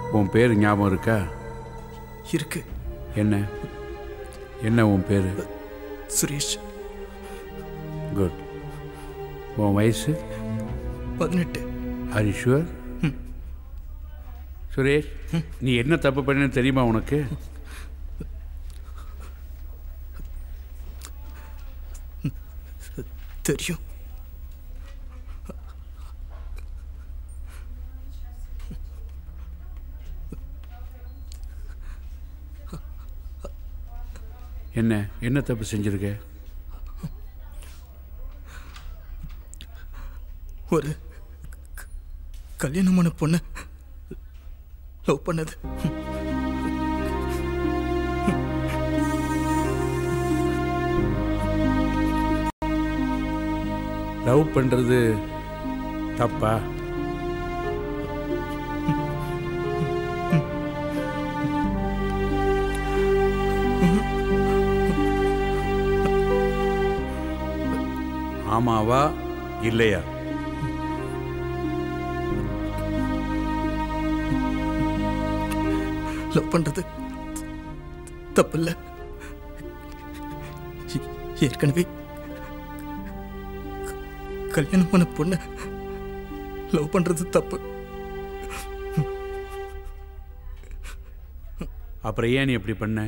உன் பேர் ஞாபகம் இருக்கா இருக்கு என்ன என்ன உன் பேர் சுரேஷ் குட் உன் வயசு பதினெட்டு ஆர் ஷுவர் சுரேஷ் நீ என்ன தப்பு பண்ணேன்னு தெரியுமா உனக்கு தெரியும் என்ன என்ன தப்பு செஞ்சிருக்க ஒரு க- கல்யாணமான பொண்ணை லவ் பண்ணது லவ் பண்ணுறது தப்பா ஆமாவா இல்லையா லவ் பண்றது தப்பில்ல ஏ- ஏற்கனவே க- கல்யாணமான பொண்ணை லவ் பண்றது தப்பு அப்புறம் ஏன் நீ இப்படி பண்ண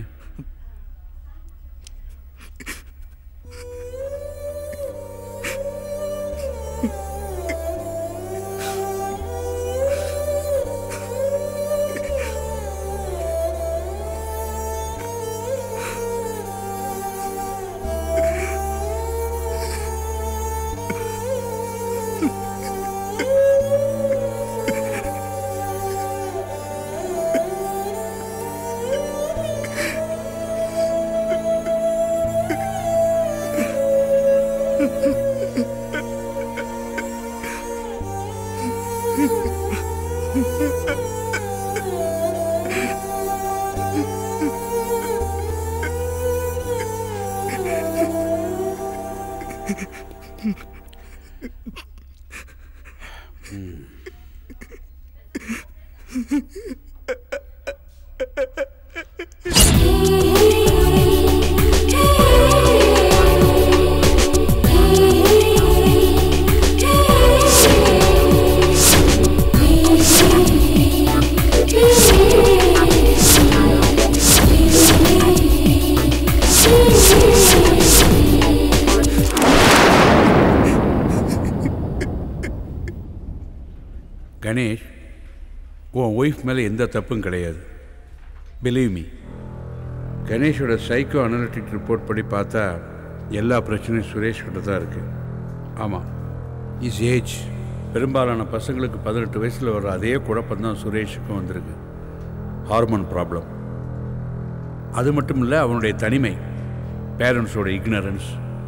கணேஷ் உன் ஒய்ஃப் மேலே எந்த தப்பும் கிடையாது பிலீவ் மீ கணேஷோட சைக்கோ அனலிட்டிக் ரிப்போர்ட் படி பார்த்தா எல்லா பிரச்சனையும் சுரேஷ் கிட்ட தான் இருக்குது ஆமாம் இஸ் ஏஜ் பெரும்பாலான பசங்களுக்கு பதினெட்டு வயசில் வர அதே குழப்பம் தான் சுரேஷுக்கும் வந்திருக்கு ஹார்மோன் ப்ராப்ளம் அது மட்டும் இல்லை அவனுடைய தனிமை பேரண்ட்ஸோட இக்னரன்ஸ்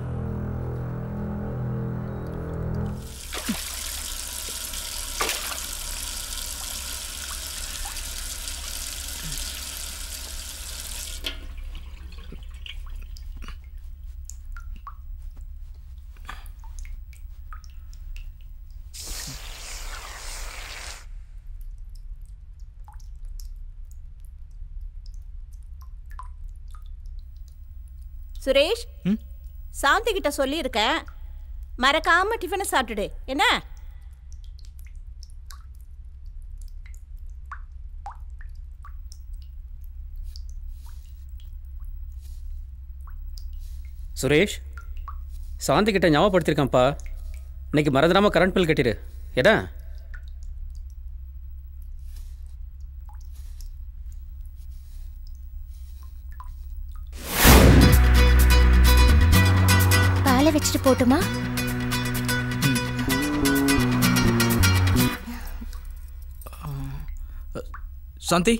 சுரேஷ் சாந்தி கிட்ட சொல்லியிருக்கேன் மறக்காம டிஃபனை சாப்பிட்டுடு என்ன சுரேஷ் சாந்தி கிட்ட ஞாபகப்படுத்திருக்கான்ப்பா இன்னைக்கு மறந்துடாம கரண்ட் பில் கட்டிடு எடா பாலை வச்சுட்டு போட்டுமா சாந்தி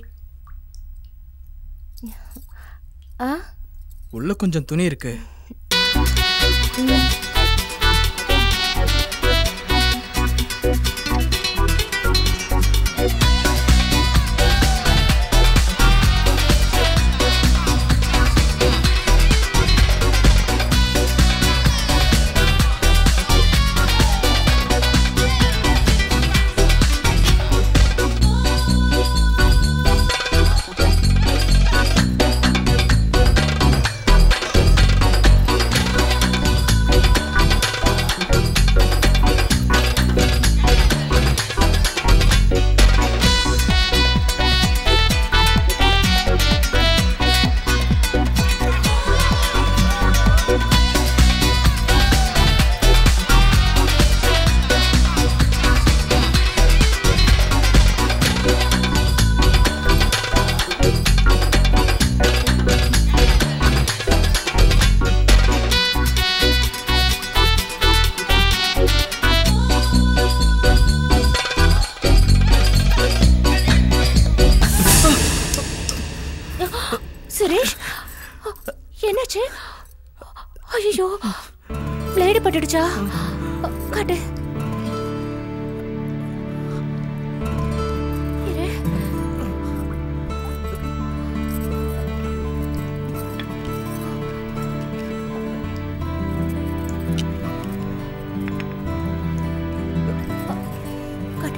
ஆ உள்ள கொஞ்சம் துணி இருக்கு சுரேஷ் என்னாச்சு ஐயோ பிளேடு பட்டுடுச்சா காட்டு இரு. காட்டு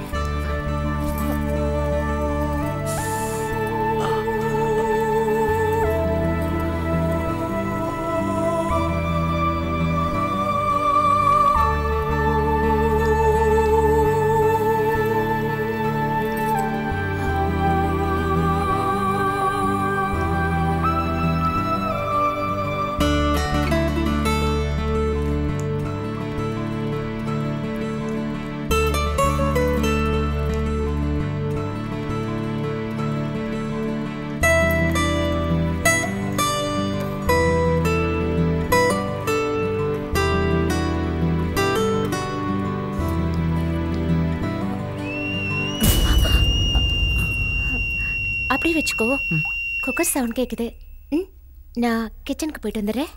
அப்படியே வச்சுக்கோ குக்கர் சவுண்ட் கேக்குது ம் நான் கிச்சனுக்கு போயிட்டு வந்துடுறேன்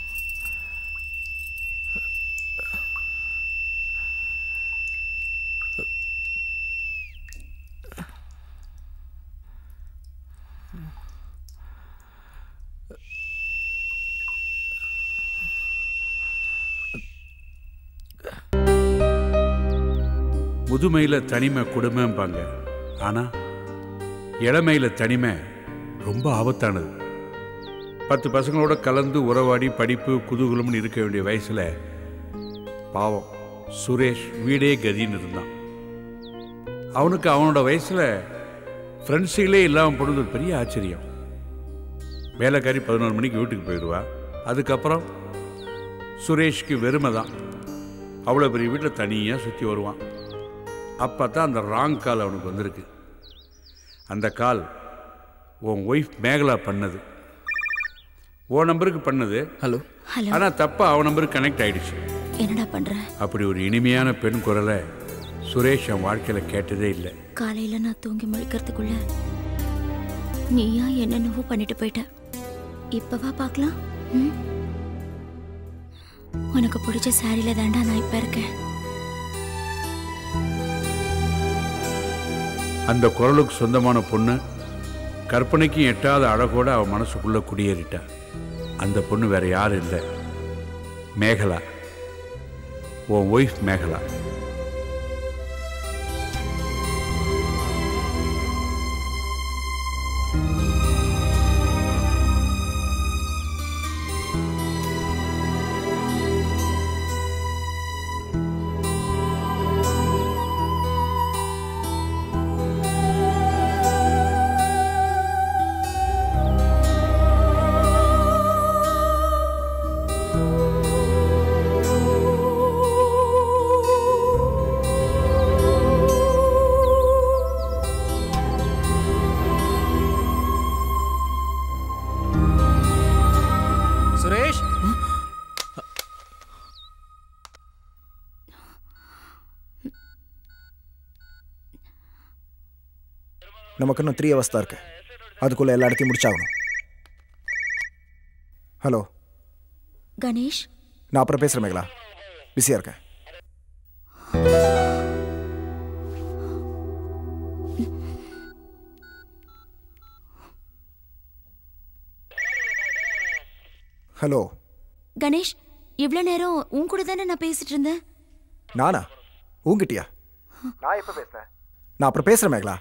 முதுமையில் தனிமை கொடுமைம்பாங்க ஆனால் இளமையில் தனிமை ரொம்ப ஆபத்தானது பத்து பசங்களோட கலந்து உறவாடி படிப்பு குதூகலம்னு இருக்க வேண்டிய வயசில் பாவம் சுரேஷ் வீடே கதின்னு இருந்தான் அவனுக்கு அவனோட வயசில் ஃப்ரெண்ட்ஸுகளே இல்லாமல் போனது ஒரு பெரிய ஆச்சரியம் வேலைக்காரி பதினோரு மணிக்கு வீட்டுக்கு போயிடுவா அதுக்கப்புறம் சுரேஷ்க்கு வெறுமை தான் அவ்வளோ பெரிய வீட்டில் தனியாக சுற்றி வருவான் அப்போ தான் அந்த ராங் கால் அவனுக்கு வந்திருக்கு அந்த கால் உன் ஒய்ஃப் மேகலா பண்ணது உன் நம்பருக்கு பண்ணது ஹலோ ஹலோ ஆனால் தப்பாக அவன் நம்பருக்கு கனெக்ட் ஆயிடுச்சு என்னடா பண்ற அப்படி ஒரு இனிமையான பெண் குரலை சுரேஷ் என் வாழ்க்கையில் கேட்டதே இல்லை காலையில நான் தூங்கி முழிக்கிறதுக்குள்ள நீயா என்னென்னவோ பண்ணிட்டு போயிட்ட இப்பவா பார்க்கலாம் ம்? உனக்கு பிடிச்ச சாரியில தாண்டா நான் இப்ப இருக்கேன் அந்த குரலுக்கு சொந்தமான பொண்ணு கற்பனைக்கும் எட்டாத அழகோட அவன் மனசுக்குள்ளே குடியேறிட்டா அந்த பொண்ணு வேற யாரும் இல்லை மேகலா உன் ஒய்ஃப் மேகலா சுரேஷ் நமக்கு இன்னும் த்ரீ ஹவர்ஸ் தான் இருக்கு அதுக்குள்ளே எல்லா இடத்தையும் முடிச்சாகணும் ஹலோ கணேஷ் நான் அப்புறம் பேசுகிறேன் மேகலா பிஸியாக இருக்கேன் ஹலோ கணேஷ் இவ்வளோ நேரம் உன் கூட தானே நான் பேசிட்டு இருந்தேன் நானா உங்ககிட்டயா நான் எப்போ பேசுகிறேன் நான் அப்புறம் பேசுகிறேன் மேகலா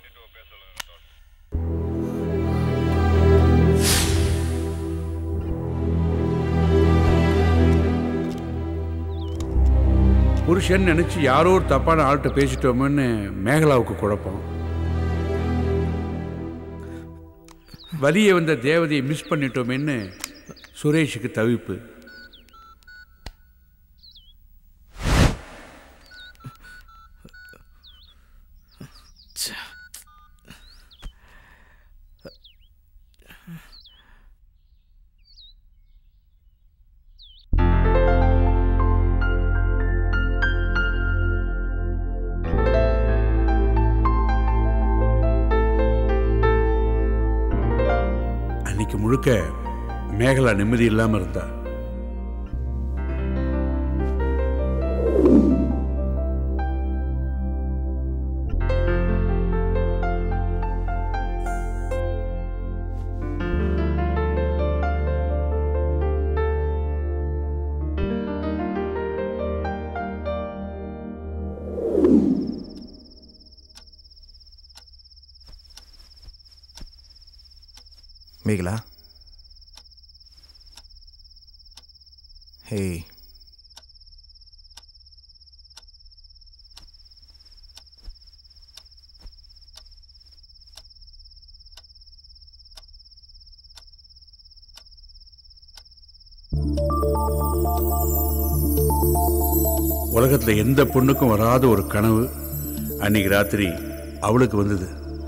புருஷன் நினச்சி யாரோ ஒரு தப்பான ஆள்கிட்ட பேசிட்டோமோன்னு மேகலாவுக்கு குழப்பம் வலிய வந்த தேவதையை மிஸ் பண்ணிட்டோமேன்னு சுரேஷுக்கு தவிப்பு அன்னைக்கு முழுக்க மேகலா நிம்மதி இல்லாமல் இருந்தா மேகலா ஹே உலகத்தில் எந்த பொண்ணுக்கும் வராத ஒரு கனவு அன்னைக்கு ராத்திரி அவளுக்கு வந்தது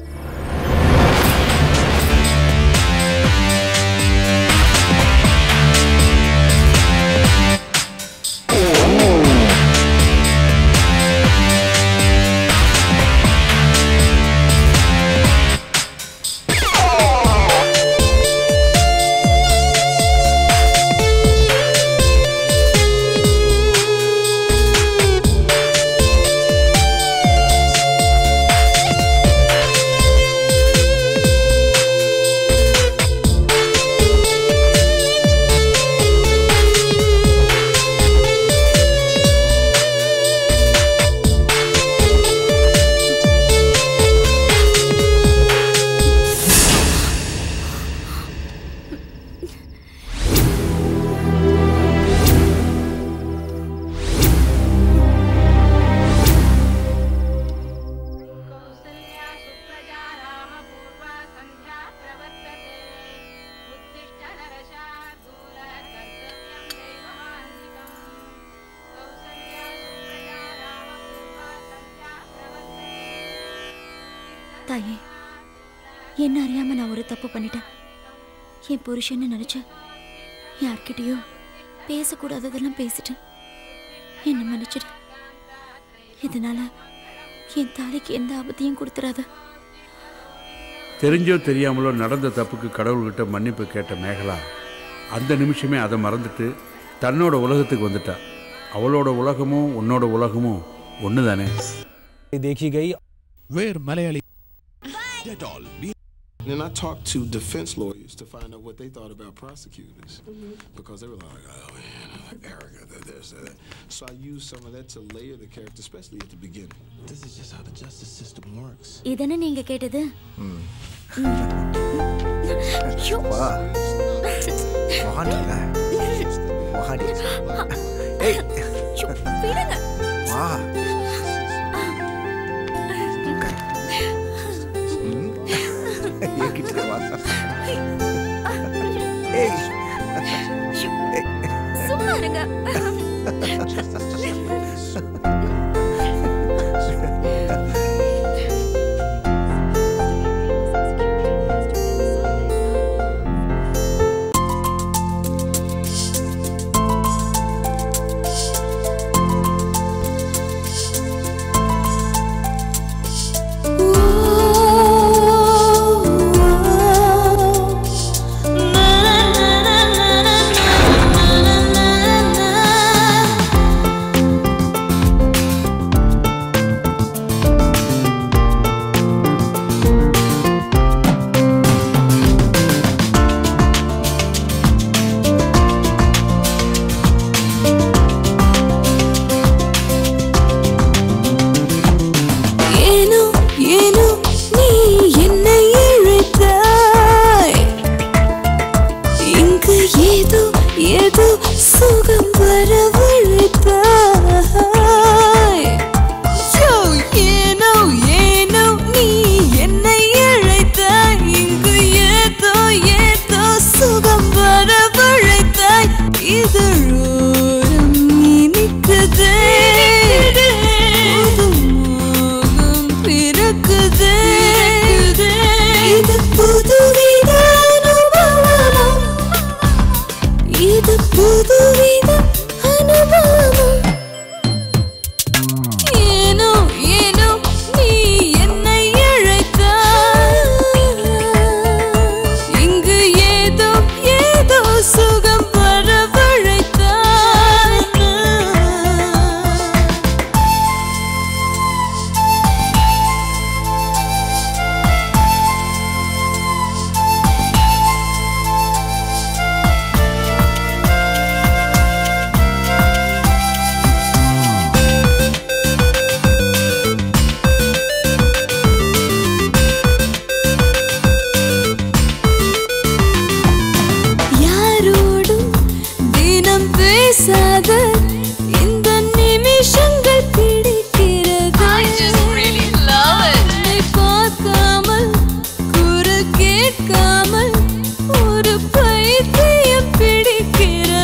कौसल्या सुप्रजा रामपूर्वा सन्ध्या प्रवर्तते उत्तिष्ठ नरशार्दूलः कर्तव्यं दैवमान्तिकम् कौसल्या सुप्रजा रामपूर्वा सन्ध्या प्रवर्तते தாயே என்ன அறியாம நான் ஒரு தப்பு பண்ணிட்டேன் என் புருஷன்னு நினைச்சு யார்கிட்டயோ பேசக்கூடாததெல்லாம் பேசிட்டேன் என்ன மன்னிச்சிடு இதனால என் தாலிக்கு எந்த ஆபத்தையும் கொடுத்துறாத தெரிஞ்சோ தெரியாமலோ நடந்த தப்புக்கு கடவுள்கிட்ட மன்னிப்பு கேட்ட மேகலா அந்த நிமிஷமே அதை மறந்துட்டு தன்னோட உலகத்துக்கு வந்துட்டா அவளோட உலகமும் உன்னோட உலகமும் ஒன்று தானே देखी गई வேர் Malayali Then I talked to defense lawyers to find out what they thought about prosecutors because they were like, oh man, Erica, that, this, that. So I used some of that to layer the character, especially at the beginning. This is just how the justice system works. இதென்ன நீங்க கேட்டது வா வாடில வாடி ஏய் வா ம். என்கிட்ட வா ஏய் சும்மா இருங்க na na na na na கேட்காமல் ஒரு பைத்தியம் பிடிக்கிறது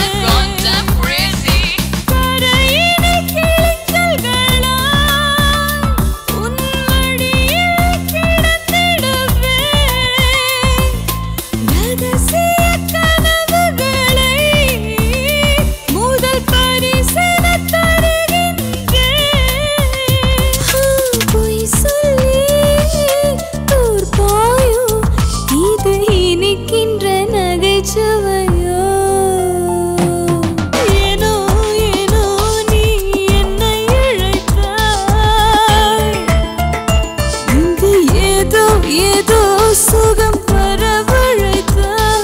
கரையினில் கிழிச்சல்களாய் உன் மடியில் கிடந்திடுவேன். ரகசிய கனவுகளை முதல் பரிசென தருகின்றேன். பொய் சொல்லி தோற்பாயோ இது இனிக்கின்ற நகைச்சுவையோ ஏனோ ஏனோ நீ என்னை இழைத்தாய் இங்கு ஏதோ ஏதோ சுகம் வரவழைத்தாய்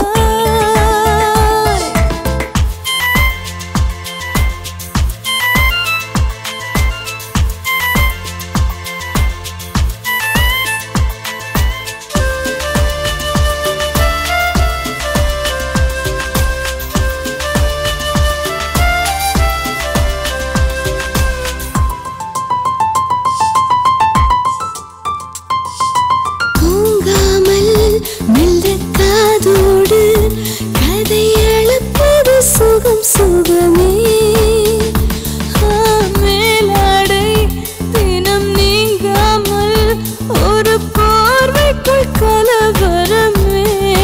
தூங்காமல் மெல்ல காதோடு கதை எழுப்பது சுகம் சுகமே ஆ, மேலாடை தினம் நீங்காமல் ஒரு போர்வைக்குள் கலவரமே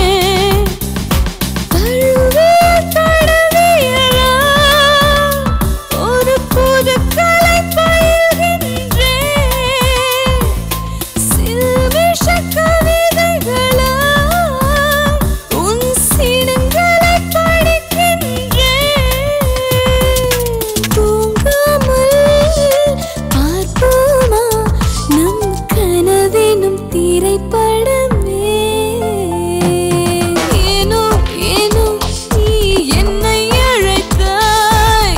தழுவிய தடவியலா ஒரு புது கலை பயில்கின்றேன் சில்விஷ கவிதைகளா உன் சினங்களை படிக்கின்றேன் தூங்காமல் பார்ப்போமா நம் கனவெனும் திரைப்படமே ஏனோ ஏனோ நீ என்னை அழைத்தாய்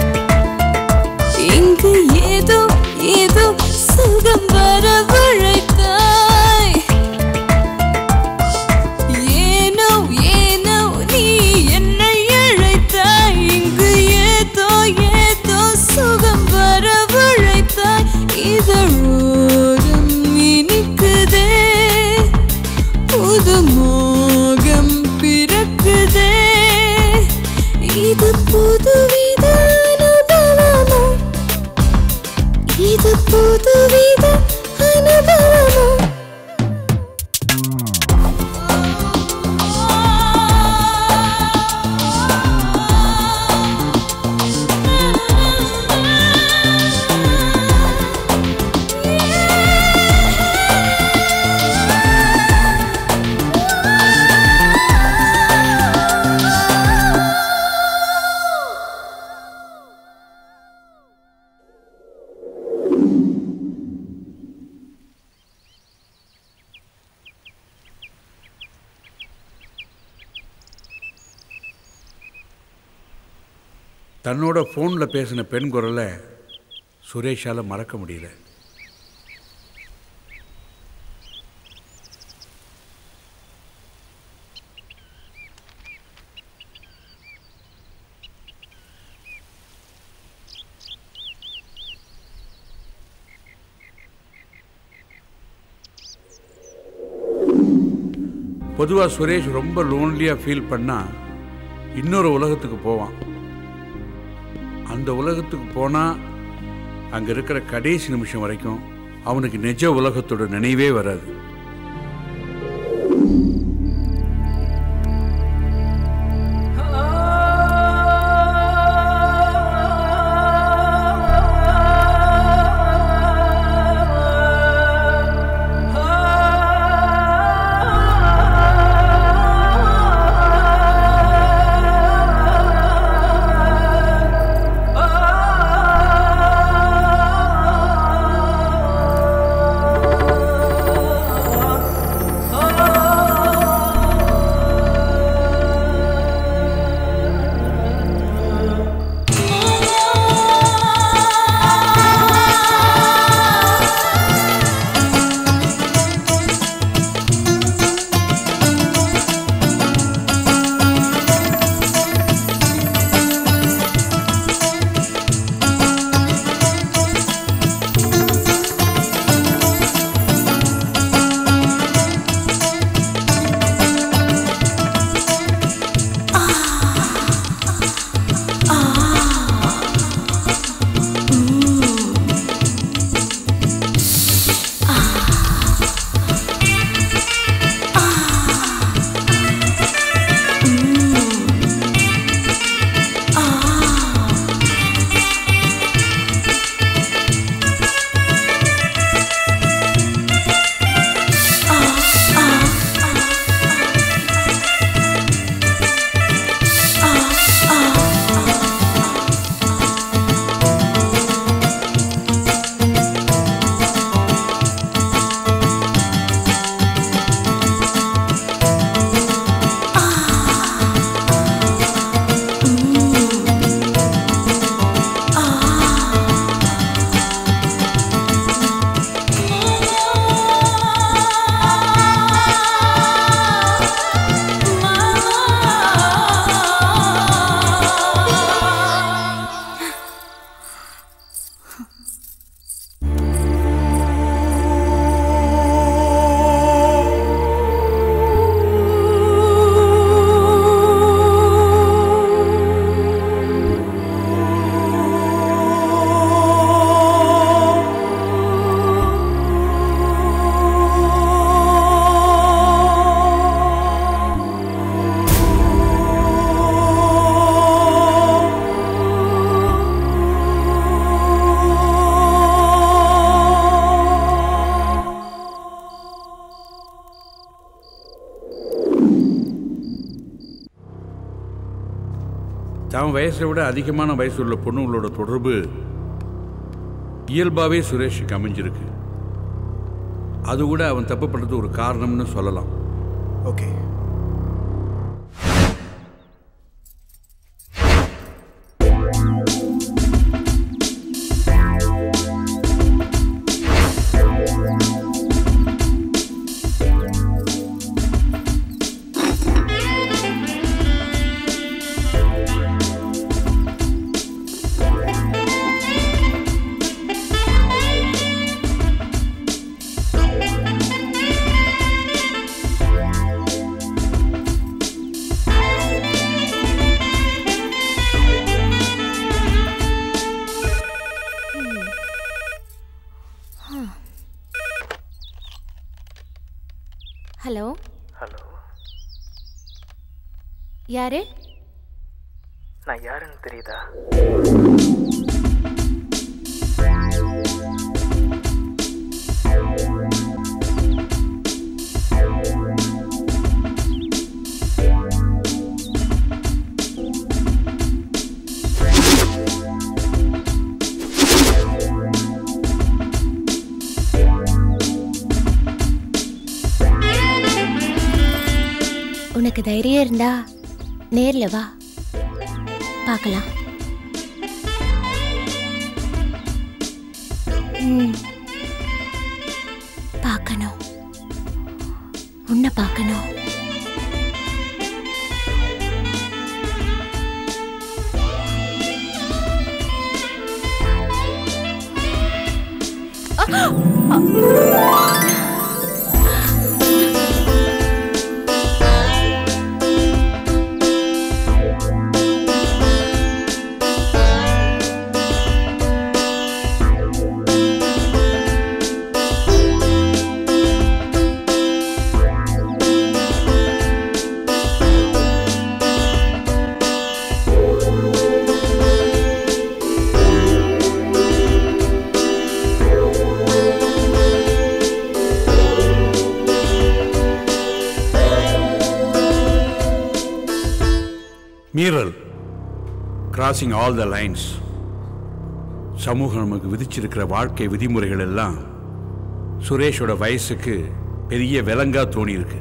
இங்கு ஏதோ ஏதோ சுகம் வரவழைத்தாய் ஏனோ ஏனோ நீ என்னை அழைத்தாய் இங்கு ஏதோ ஏதோ சுகம் வரவழைத்தாய் இதழோரம் இனிக்குதே புது மோகம் பிறக்குதே இது புதுவித அனுபவமோ இது புதுவித அனுபவமோ தன்னோட ஃபோனில் பேசின பெண் குரலை சுரேஷால் மறக்க முடியல பொதுவாக சுரேஷ் ரொம்ப லோன்லியாக ஃபீல் பண்ணால் இன்னொரு உலகத்துக்கு போவான் அந்த உலகத்துக்கு போனால் அங்கே இருக்கிற கடைசி நிமிஷம் வரைக்கும் அவனுக்கு நிஜ உலகத்தோட நினைவே வராது ஆ தான் வயசை விட அதிகமான வயசு உள்ள பொண்ணுங்களோட தொடர்பு இயல்பாகவே சுரேஷுக்கு அமைஞ்சிருக்கு அது கூட அவன் தப்பு பண்ணுறது ஒரு காரணம்னு சொல்லலாம் ஓகே ஹலோ ஹலோ யாரு நான் யாருன்னு தெரியுதா உனக்கு தைரியம் இருந்தா நேர்ல வா பார்க்கலாம் ம். பார்க்கணும் உன்னை பார்க்கணும் மீறல் கிராசிங் ஆல் த லைன்ஸ் சமூகம் நமக்கு விதிச்சிருக்கிற வாழ்க்கை விதிமுறைகள் எல்லாம் சுரேஷோட வயசுக்கு பெரிய விலங்கா தோணியிருக்கு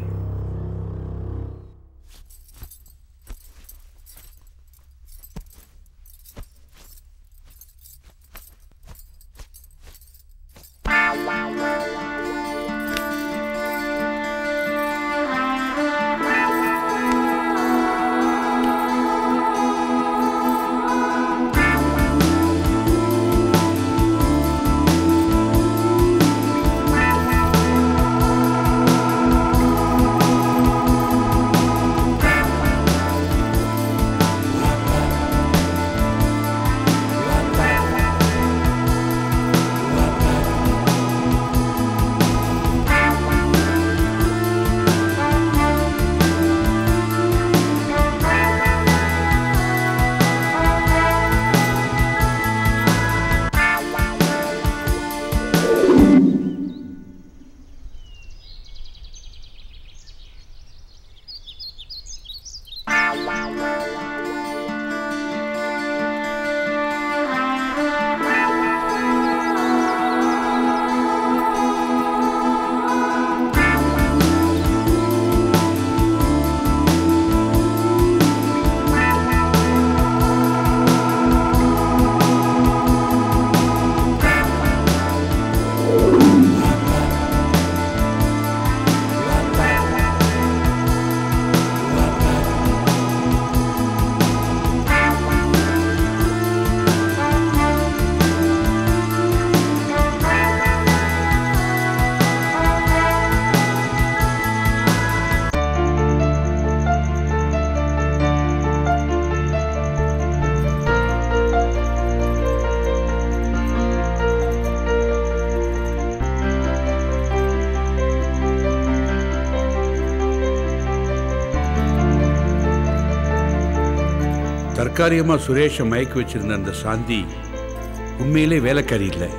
தற்காலிகமாக சுரேஷை மயக்கி வச்சிருந்த அந்த சாந்தி உண்மையிலே வேலைக்காரி இல்லை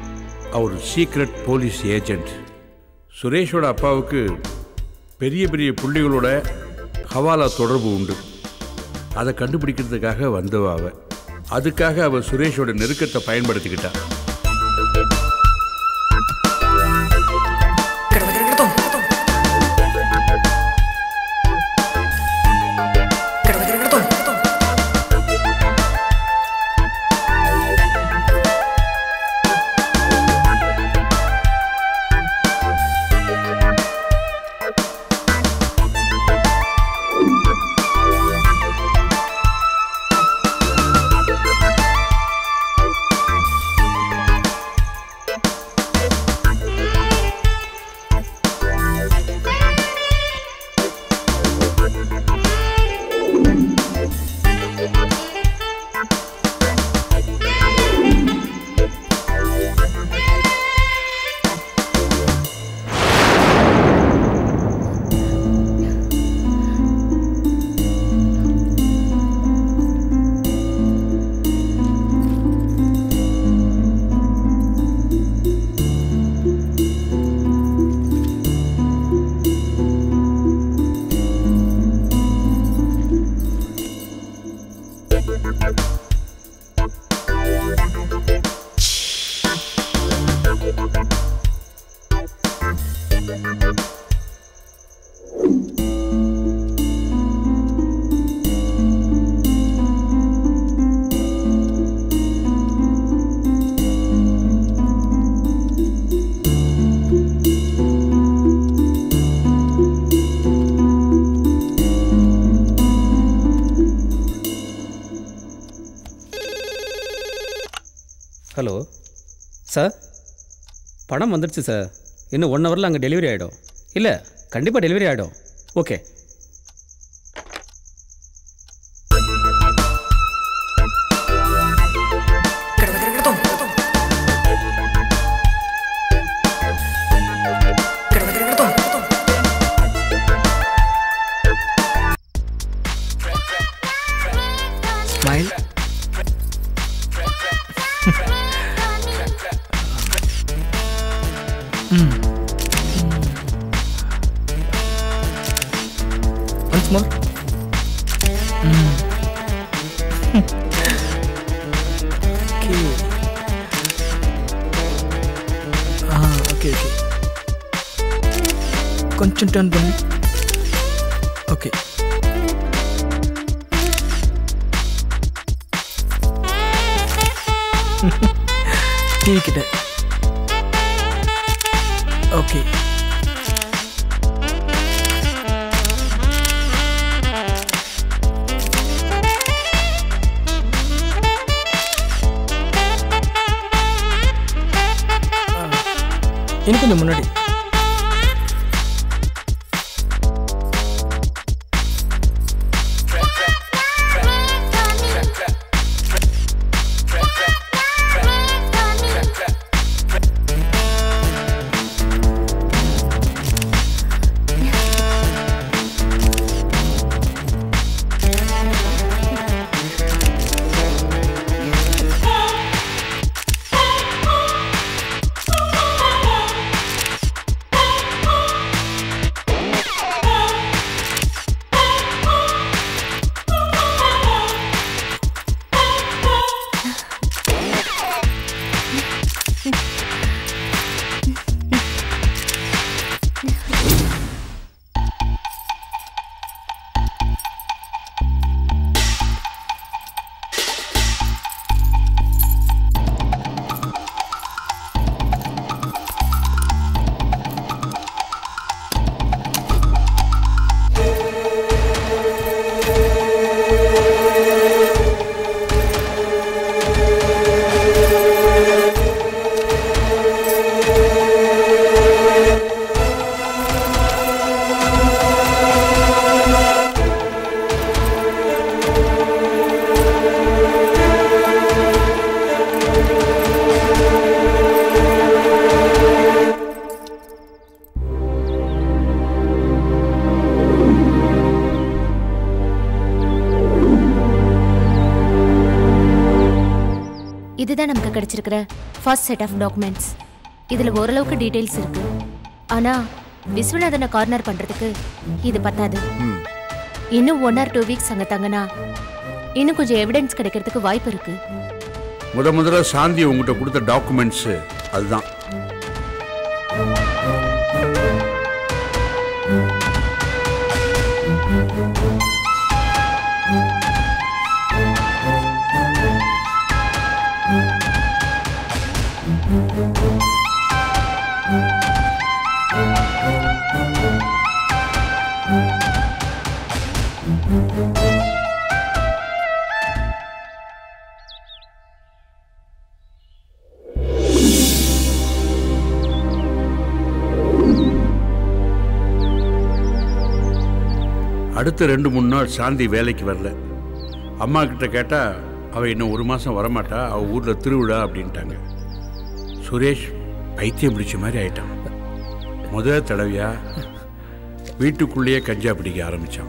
அவர் சீக்ரெட் போலீஸ் ஏஜென்ட் சுரேஷோட அப்பாவுக்கு பெரிய பெரிய புள்ளிகளோட ஹவாலா தொடர்பு உண்டு அதை கண்டுபிடிக்கிறதுக்காக வந்தவ அவ அதுக்காக அவ சுரேஷோட நெருக்கத்தை பயன்படுத்திக்கிட்டா ஹலோ சார் பணம் வந்துடுச்சு சார் இன்னும் ஒன் ஹவரில் அங்கே டெலிவரி ஆகிடும் இல்லை கண்டிப்பாக டெலிவரி ஆகிடும் okay smile once more okay ah okay okay கொஞ்சம் டர்ன் பண்ணி ஓகே டிவி கிட்ட ஓகே இன்னும் கொஞ்சம் முன்னாடி இதுதான் நமக்கு கிடைச்சிருக்கிற ஃபர்ஸ்ட் செட் ஆஃப் டாக்குமெண்ட்ஸ் இதுல ஓரளவுக்கு டீடைல்ஸ் இருக்கு ஆனா விஸ்வநாதனை கார்னர் பண்றதுக்கு இது பத்தாது ம் இன்னும் ஒன் ஆர் டூ வீக்ஸ் அங்க தங்கினா இன்னும் கொஞ்சம் எவிடன்ஸ் கிடைக்கிறதுக்கு வாய்ப்பு இருக்கு முத முதல்ல சாந்தி உங்ககிட்ட கொடுத்த டாக்குமெண்ட்ஸு அதுதான் அடுத்த ரெண்டு மூணு நாள் சாந்தி வேலைக்கு வரல அம்மா கிட்ட கேட்டால் அவள் இன்னும் ஒரு மாதம் வரமாட்டா அவள் ஊரில் திருவிழா அப்படின்ட்டாங்க சுரேஷ் பைத்தியம் பிடிச்ச மாதிரி ஆயிட்டான் முதல் தடவையா வீட்டுக்குள்ளேயே கஞ்சா பிடிக்க ஆரம்பித்தான்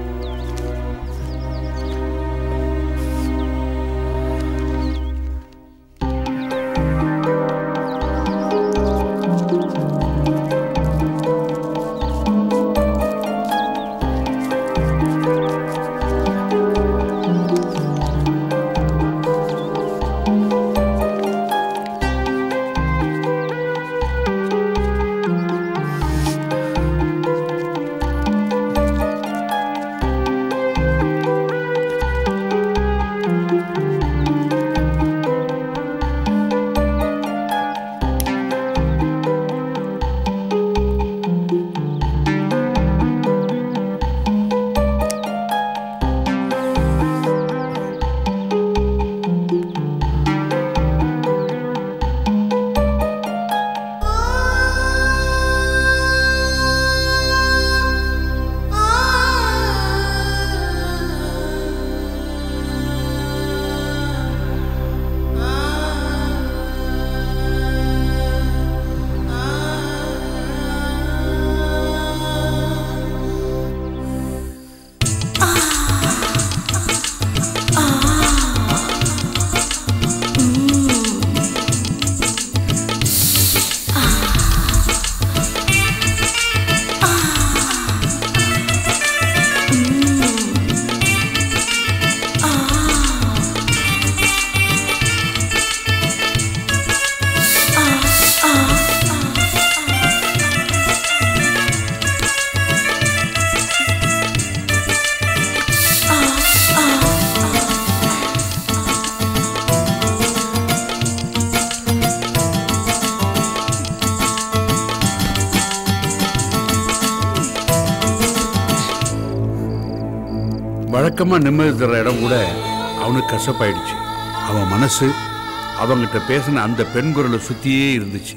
வழக்கமாக நிம்மதி தர இடம் கூட அவனுக்கு கசப்பாயிடுச்சு அவன் மனசு அவங்கிட்ட பேசின அந்த பெண் குரலை சுற்றியே இருந்துச்சு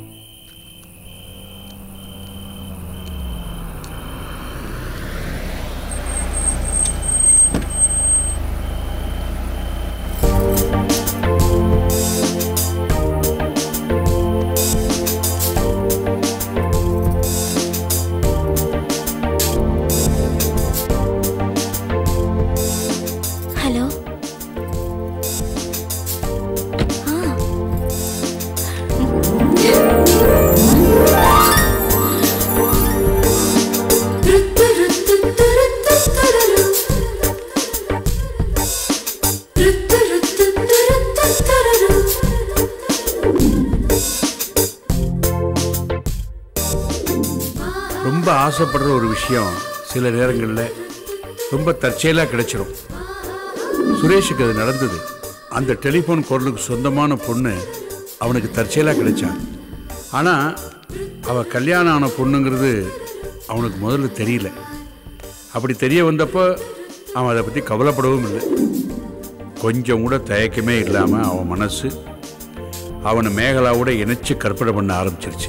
ஹலோ ரொம்ப ஆசைப்படுற ஒரு விஷயம் சில நேரங்களில் ரொம்ப தற்செயலாக கிடைச்சிரும் சுரேஷுக்கு அது நடந்தது அந்த டெலிஃபோன் குரலுக்கு சொந்தமான பொண்ணு அவனுக்கு தற்செயலாக கிடைச்சா ஆனால் அவள் கல்யாணம் ஆன பொண்ணுங்கிறது அவனுக்கு முதல்ல தெரியல அப்படி தெரிய வந்தப்போ அவன் அதை பற்றி கவலைப்படவும் இல்லை கொஞ்சம் கூட தயக்கமே இல்லாமல் அவன் மனசு அவனை மேகலாவோட இணைச்சு கற்பனை பண்ண ஆரம்பிச்சிருச்சு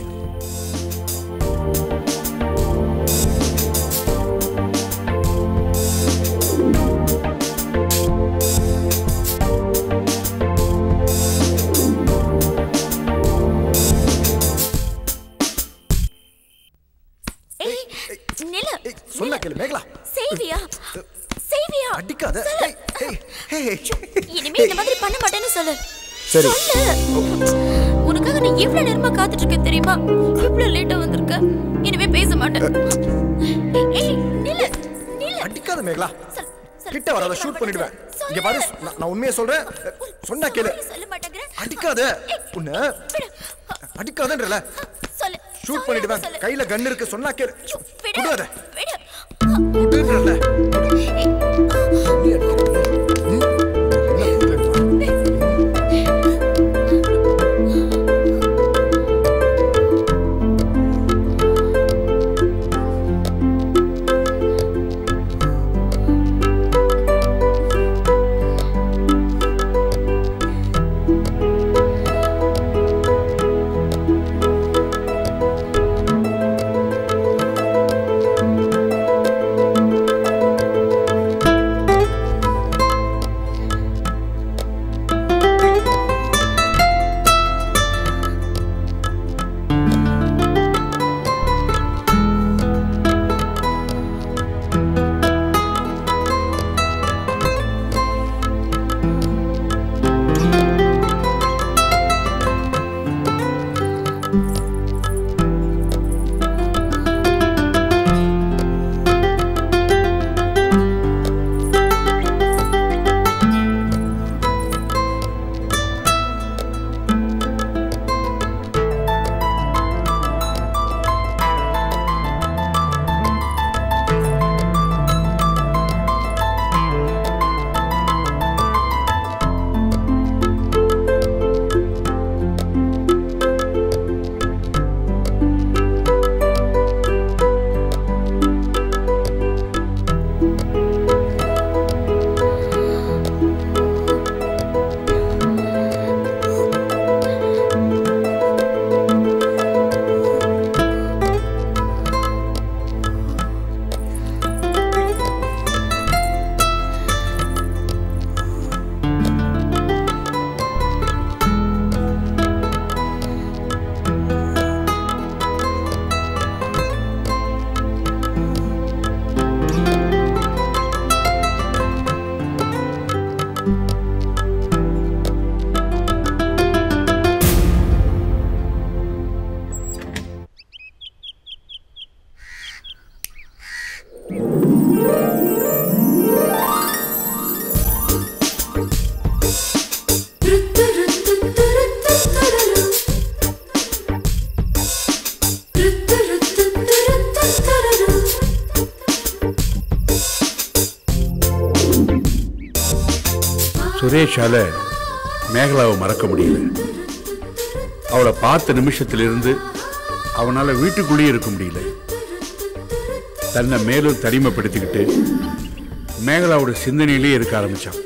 ஏய் நில்லு சொன்னா கேளு மேகலா செய்வியா செய்வியா அடிக்காத ஏய், ஏய், ஏய். இனிமே இந்த மாதிரி பண்ண மாட்டேன்னு சொல்லு சரி. சொல்லு உனக்காக நான் எவ்வளவு நேரமா காத்துட்டு இருக்கேன் தெரியுமா இவ்வளவு லேட்டா வந்திருக்க இனிமே பேச மாட்டேன் ஏய் நில்லு நில்லு அடிக்காத மேகலா கிட்ட வராத ஷூட் பண்ணிடுவேன் இங்க பாரு நான் நான் உண்மையை சொல்றேன் சொன்னா கேளு சொல்ல மாட்டேங்கிற அடிக்காத உன்ன அடிக்காதன்றல சொல்லு ஷூட் பண்ணிடுவேன் கையில கன் இருக்கு சொன்னா கேளு விடு குடுறத விடு குடுன்றல சுரேஷால மேகலாவை மறக்க முடியல அவளை பார்த்த நிமிஷத்திலிருந்து அவனால வீட்டுக்குள்ளேயே இருக்க முடியல தன்னை மேலும் தனிமைப்படுத்திக்கிட்டு மேகலாவோட சிந்தனையிலேயே இருக்க ஆரம்பிச்சான்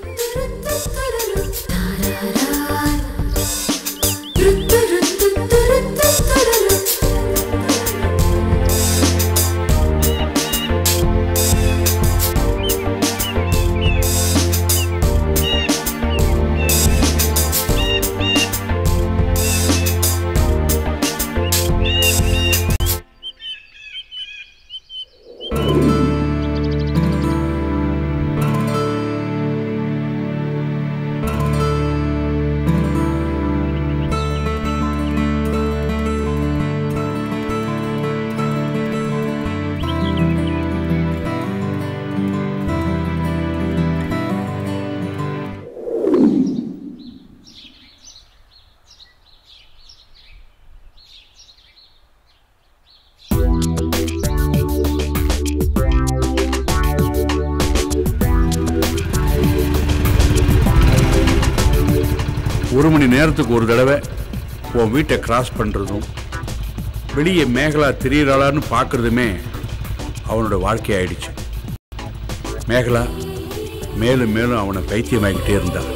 ஒரு மணி நேரத்துக்கு ஒரு தடவை உன் வீட்டை கிராஸ் பண்ணுறதும் வெளியே மேகலா திரியறாளான்னு பார்க்குறதுமே அவனோட வாழ்க்கை ஆயிடுச்சு மேகலா மேலும் மேலும் அவனை பைத்தியமாகிட்டே இருந்தான்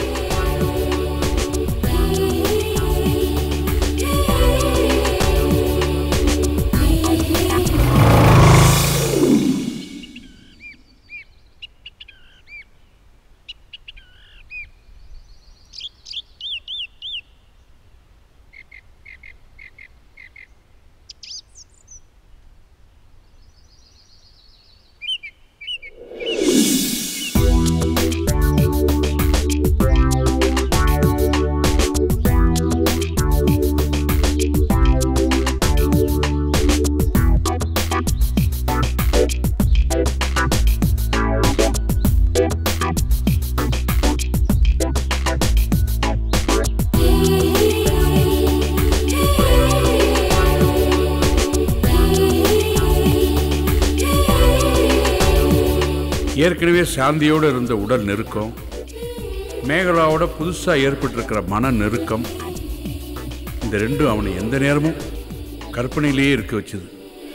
ஏற்கனவே சாந்தியோடு இருந்த உடல் நெருக்கம் மேகலாவோட புதுசாக ஏற்பட்டிருக்கிற மன நெருக்கம் இந்த ரெண்டும் அவனை எந்த நேரமும் கற்பனையிலேயே இருக்க வச்சுது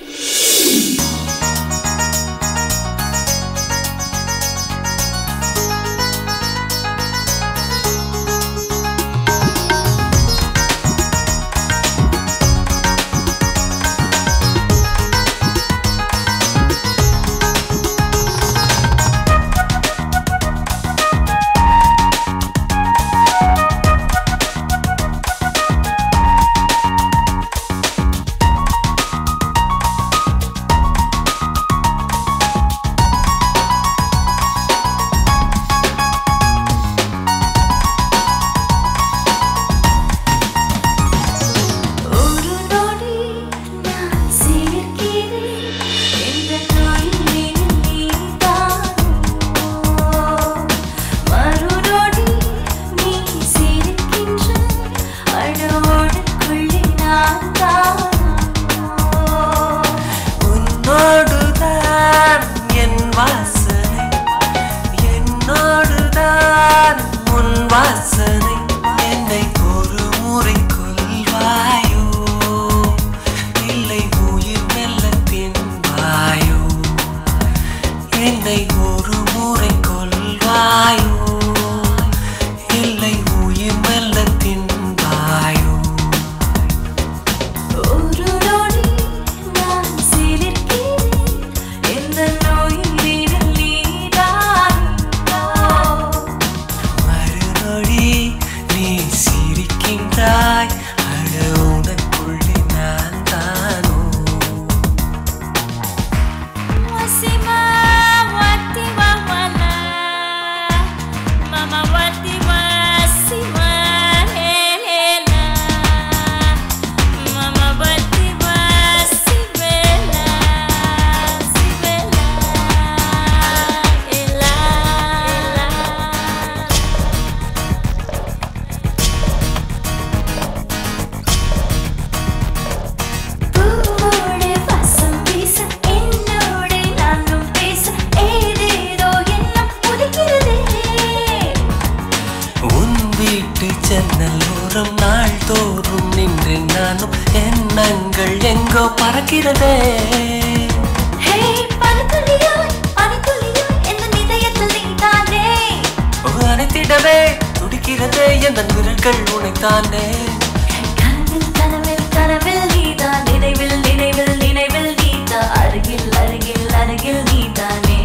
ஒரு நொடி நான் சிலிர்க்கிறேன் எந்த நொடியில் நீதானோ மறுநொடி நீ சிரிக்கின்ற அழோடுக்குள்ளே நான் தானோ உன்னோடுதான் என் வாசனை என்னோடுதான் உன் வாசனை என்னை ஒரு முறை கொள்வாயோ இல்லை உயிர் மெல்ல தின்பாயோ என்னை ஒரு முறை கொள்வாயோ இல்லை உயிர் மெல்ல தின்பாயோ ஒரு நொடி நான் சிலிர்க்கிறேன் எந்த நோயில் நீதானோ மறுநொடி நீ சிரிக்கின்றாய் அட உனக்குள்ளே நான் தானோ Wasima wati wawala Mama wati wasima hela Mama wati wasibela Sibela ela பூவோடு வாசம் வீச என்னோடு நானும் பேச ஏதேதோ எண்ணம் உதிக்கிறதே உன் வீட்டு ஜன்னல் ஓரம் நாள்தோறும் நின்று நானும் எண்ணங்கள் எங்கோ பறக்கிறதே ஹே பனித்துளியாய் பனித்துளியாய் என் இதயத்தில் நீதானே அனைத்திடவே துடிக்கிறதே எந்த விரல்கள் உனைத்தானே கனவில் கனவில் கனவில் நீதான் நினைவில் நினைவில் நினைவில் நீதான் அருகில் அருகில் அருகில் நீதானே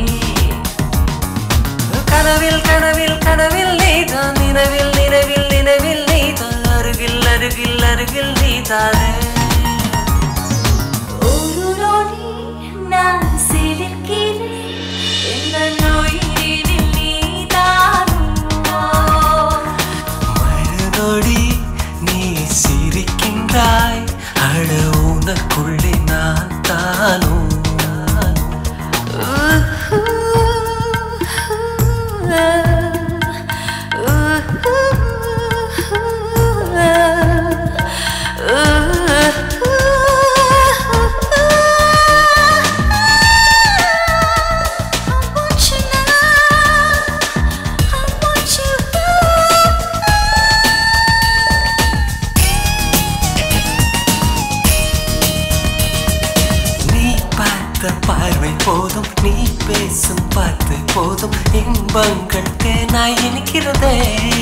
கனவில் கனவில் கனவில் நீதான் நினைவில் நினைவில் நினைவில் நீதான் அருகில் அருகில் அருகில் நீதானே ஒரு நொடி நான் சிலிர்க்கிறேன் இந்த நோயினில் நீதானோ மறுநொடி நீ சிரிக்கின்றாய் அழ உனக்குள்ளே நான் தானோ நீ பார்த்த பார்வை போதும் நீ பேசும் பார்த்து போதும் இன்பங்கள் தேனாய் இனிக்கிறதே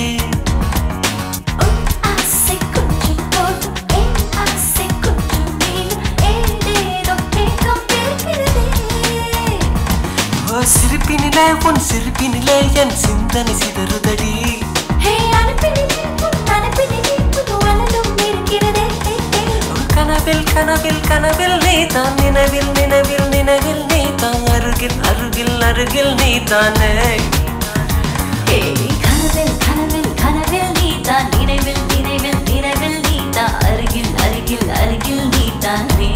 ஆசை கொஞ்சம் போதும் என் ஆசை கொஞ்சம் மேலும் ஏதேதோ தேக்கம் பிறக்கிறதே ஓ சிரிப்பினிலே உன் சிரிப்பினிலே என் சிந்தனை சிதறுதடி ஹே அனுப்பினிலே உன் அனுப்பினிலே புது வலதும் இருக்கிறதே ஒரு கனவில் கனவில் கனவில் நீதான் நினைவில் நினைவில் நினைவில் நீதான் அருகில் அருகில் அருகில் நீதானே ஹே கனவில் கனவில் கனவில் நீதான் நினைவில் நினைவில் நினைவில் நீதான் அருகில் அருகில் அருகில் நீதானே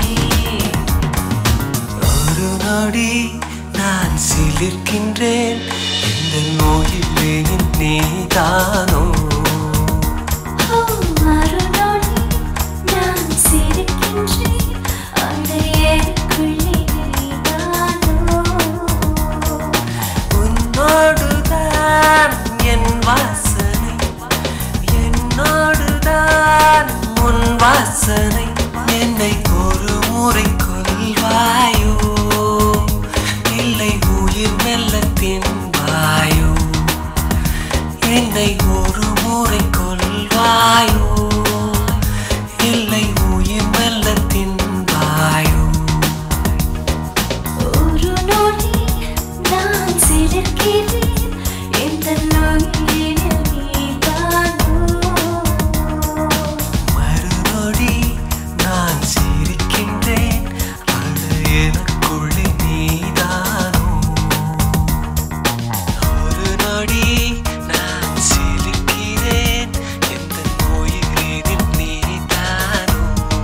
ஒரு நொடி நான் சிலிர்க்கின்றேன் எந்த நோயிலே நீதானோ ஓ மறுநொடி நான் சிரிக்கின்றேன் அந்த ஏற்குள்ளே நீதானோ வாசனை என்னை ஒரு முறை கொல்வாயோ இல்லை உயிர் மெல்ல தின்பாயோ என்னை ஒரு முறை கொல்வாயோ இல்லை உயிர் மெல்ல தின்பாயோ ஒரு நொடி நான் சிரிக்கிறேன் இந்த நொடியில் நீதானோ மறுநொடி நான் சிரிக்கின்றேன் அட எனக்குள்ளே நீதானோ ஒரு நொடி நான் சிரிக்கிறேன் எந்த உயிரில் நீதானோ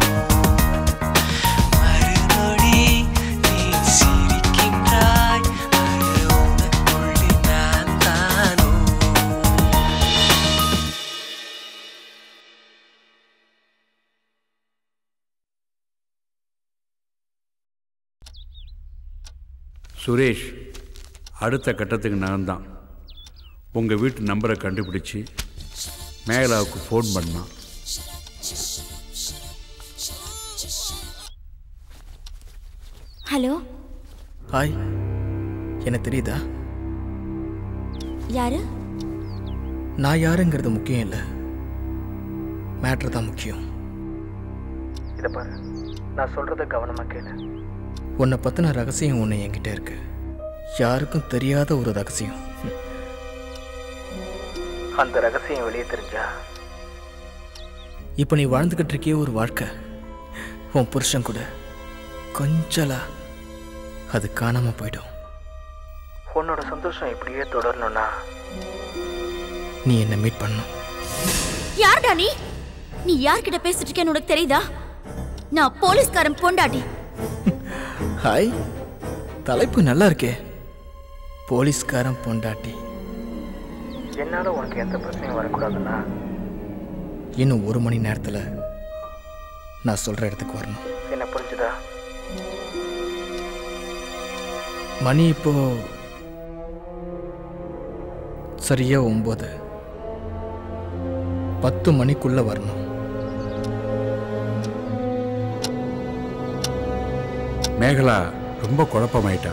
மறுநொடி நீ சிரிக்கின்றாய் அட உனக்குள்ளே நான் தானோ சுரேஷ் அடுத்த கட்டத்துக்கு நான் தான் உங்கள் வீட்டு நம்பரை கண்டுபிடிச்சி மேகலாவுக்கு ஃபோன் பண்ணான் ஹலோ ஹாய் என்ன தெரியுதா யாரு நான் யாருங்கிறது முக்கியம் இல்லை மேட்ரு தான் முக்கியம் இதை பாரு நான் சொல்றத கவனமா கேளு உன்னை பற்றின ரகசியம் ஒன்று என்கிட்ட இருக்கு யாருக்கும் தெரியாத ஒரு ரகசியம் அந்த ரகசியம் வெளியே தெரிஞ்சா இப்போ நீ வாழ்ந்துக்கிட்டு இருக்கிய ஒரு வாழ்க்கை உன் புருஷன் கூட கொஞ்சலா அது காணாமல் போயிடும் உன்னோட சந்தோஷம் இப்படியே தொடரணும்னா நீ என்னை மீட் பண்ணணும் யார்டா நீ நீ யார்கிட்ட பேசிட்டு இருக்கேன்னு உனக்கு தெரியுதா நான் போலீஸ்காரன் பொண்டாட்டி ஹாய் தலைப்பு நல்லா இருக்கே போலீஸ்காரன் பொண்டாட்டி என்னால உனக்கு எந்த பிரச்சனையும் வரக்கூடாதுன்னா இன்னும் ஒரு மணி நேரத்தில் நான் சொல்கிற இடத்துக்கு வரணும் என்ன புரிஞ்சுதா மணி இப்போ சரியா ஒம்பது பத்து மணிக்குள்ள வரணும் மேகலா ரொம்ப குழப்பமாயிட்டா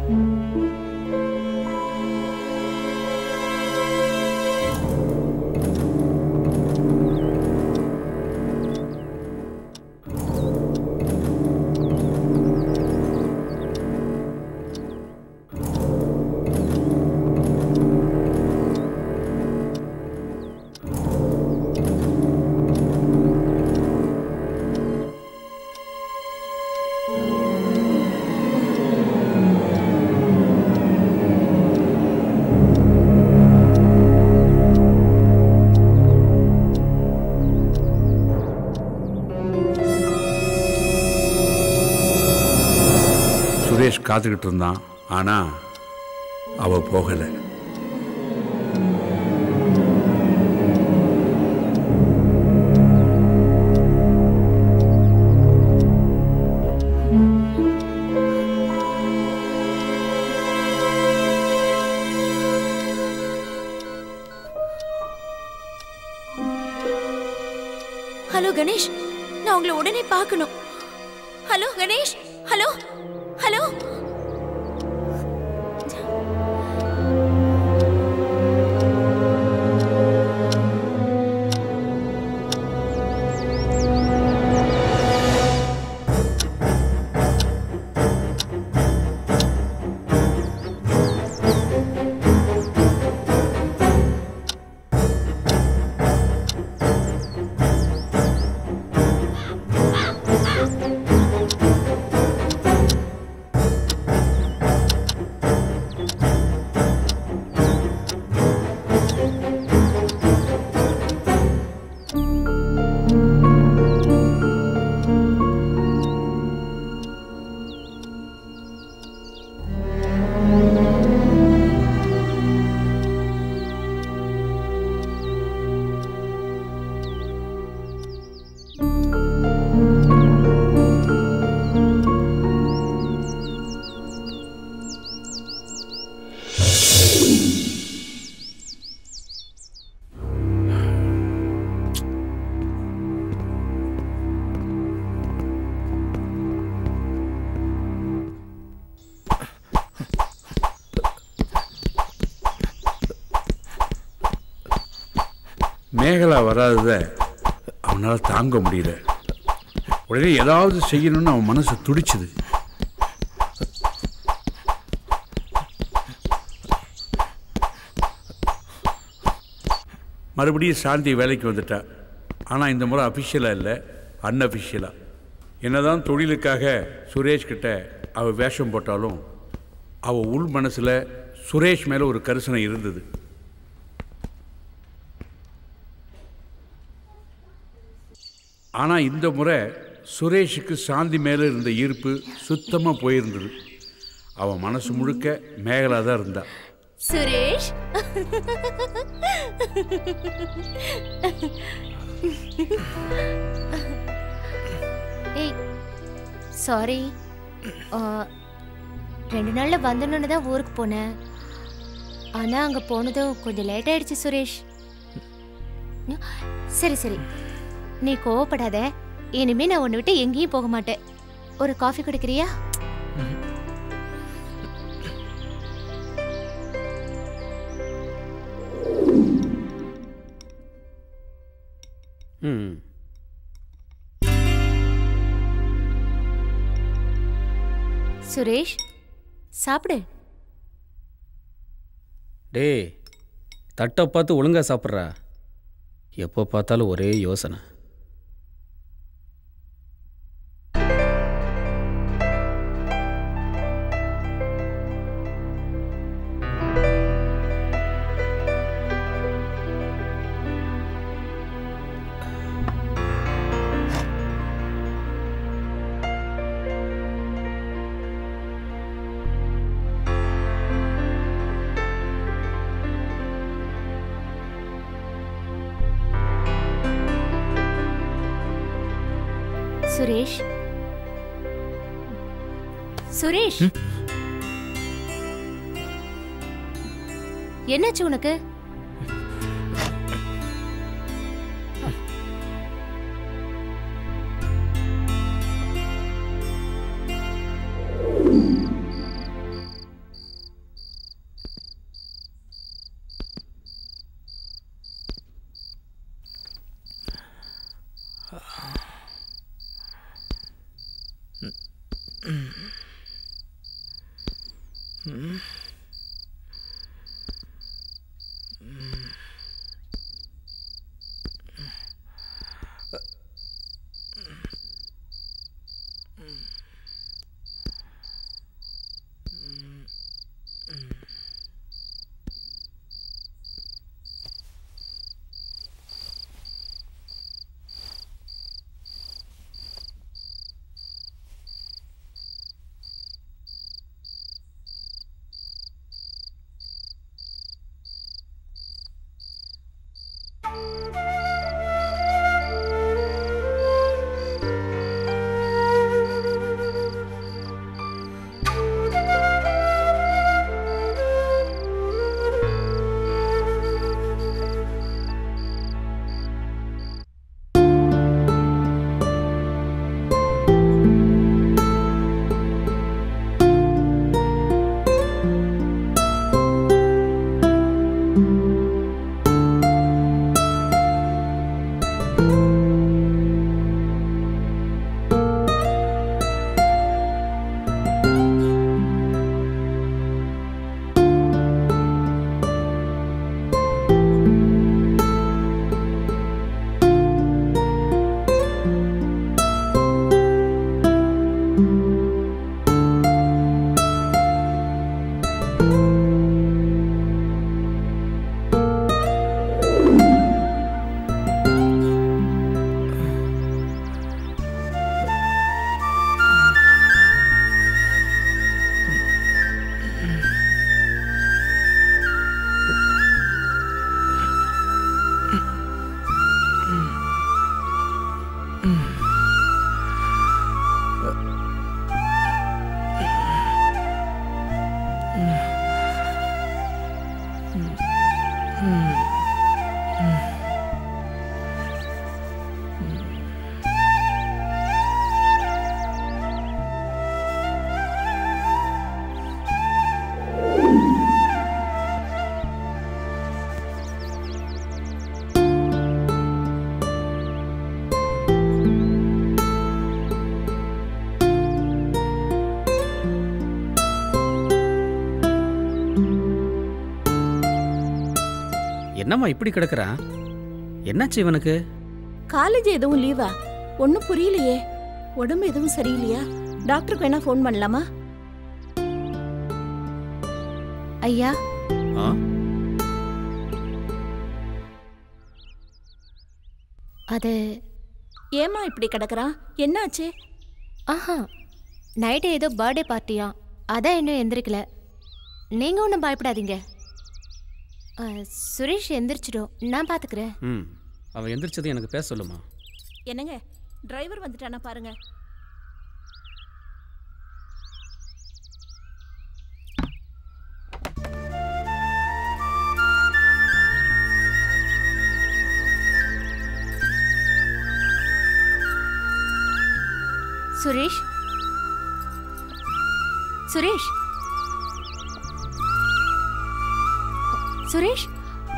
சுரேஷ் காத்துக்கிட்டு இருந்தான் ஆனால் அவ போகலை ஹலோ கணேஷ் நான் உங்களை உடனே பார்க்கணும் hello Ganesh hello hello Mekala வராததை அவனால் தாங்க முடியல உடனே ஏதாவது செய்யணும்னு அவன் மனசு துடிச்சுது மறுபடியும் சாந்தி வேலைக்கு வந்துட்டா ஆனால் இந்த முறை அஃபிஷியலாக இல்லை அன்அஃபிஷியலாக என்னதான் தொழிலுக்காக சுரேஷ் கிட்ட அவள் வேஷம் போட்டாலும் அவள் உள் மனசில் சுரேஷ் மேலே ஒரு கரிசனை இருந்தது ஆனால் இந்த முறை சுரேஷுக்கு சாந்தி மேலே இருந்த ஈர்ப்பு சுத்தமாக போயிருந்தது அவன் மனசு முழுக்க மேகலா தான் இருந்தா சுரேஷ் ஏய் சாரி ரெண்டு நாளில் வந்துடணுன்னு தான் ஊருக்கு போனேன் ஆனால் அங்கே போனதும் கொஞ்சம் லேட் ஆயிடுச்சு சுரேஷ் சரி சரி நீ கோவப்படாத இனிமே நான் உன்னை விட்டு எங்கேயும் போக மாட்டேன் ஒரு காஃபி குடிக்கிறியா ம் சுரேஷ் சாப்பிடு டேய் தட்டை பார்த்து ஒழுங்கா சாப்பிட்றா எப்போ பார்த்தாலும் ஒரே யோசனை சுரேஷ் சுரேஷ் என்னாச்சு உனக்கு என்னம்மா இப்படி கிடக்குறான் என்னாச்சு இவனுக்கு காலேஜ் எதுவும் லீவா ஒன்றும் புரியலையே உடம்பு எதுவும் சரியில்லையா டாக்டருக்கு வேணா ஃபோன் பண்ணலாமா ஐயா ஆ அது ஏமா இப்படி கிடக்குறான் என்னாச்சு ஆஹா நைட்டு ஏதோ பர்த்டே பார்ட்டியா அதான் இன்னும் எந்திரிக்கல நீங்கள் ஒன்றும் பயப்படாதீங்க ஆ, சுரேஷ் எந்திரிச்சிடும் நான் பார்த்துக்கிறேன் ம் அவன் எந்திரிச்சது எனக்கு பேச சொல்லுமா என்னங்க டிரைவர் வந்துட்டானா பாருங்க சுரேஷ் சுரேஷ் சுரேஷ்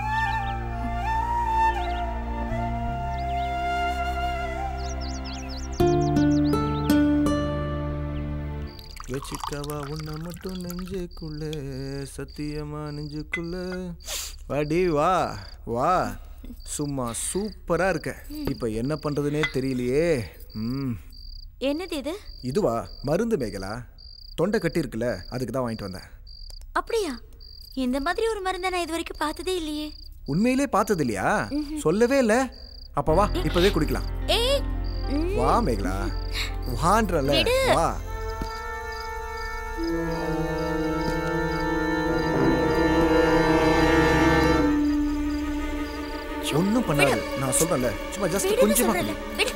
வச்சுக்கவா உன்னை மட்டும் நெஞ்சுக்குள்ள சத்தியமா நெஞ்சுக்குள்ள வாடி வா வா சும்மா சூப்பரா இருக்க இப்ப என்ன பண்றதுனே தெரியலையே ம் என்னது இது இதுவா மருந்து மேகலா தொண்டை கட்டி இருக்குல்ல அதுக்கு தான் வாங்கிட்டு வந்தேன் அப்படியா இந்த மாதிரி ஒரு மருந்தை நான் இது வரைக்கும் பார்த்ததே இல்லையே உண்மையிலே பார்த்தது இல்லையா சொல்லவே இல்ல அப்ப வா இப்பவே குடிக்கலாம் ஏய் வா மேகலா வான்றல விடு. வா ஒன்றும் பண்ணாது நான் சொல்றேன்ல சும்மா ஜஸ்ட் விடுன்னு கொஞ்சமா சொல்றேன்ல, விடு.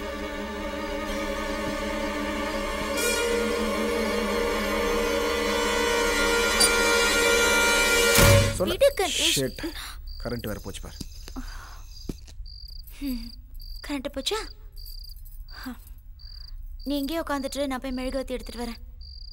சொன்ன விடு, கணேஷ். ஷிட் கரண்ட் வேற போச்சு பாரு கரண்ட் போச்சா ஹ. நீ இங்கேயே உட்காந்துட்டு நான் போய் மெழுகுவத்தி எடுத்துட்டு வரேன்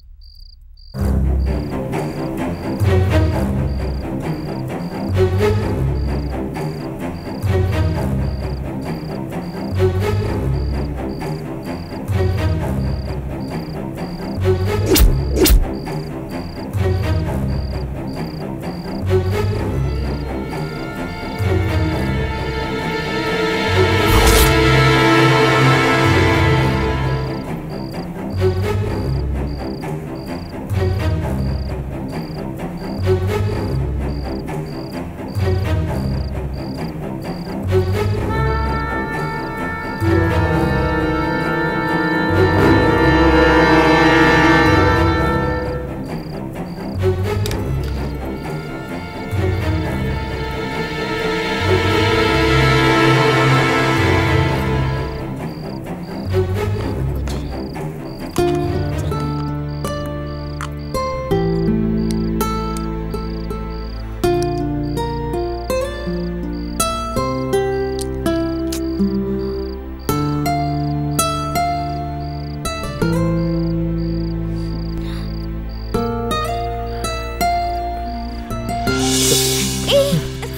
ஏய்.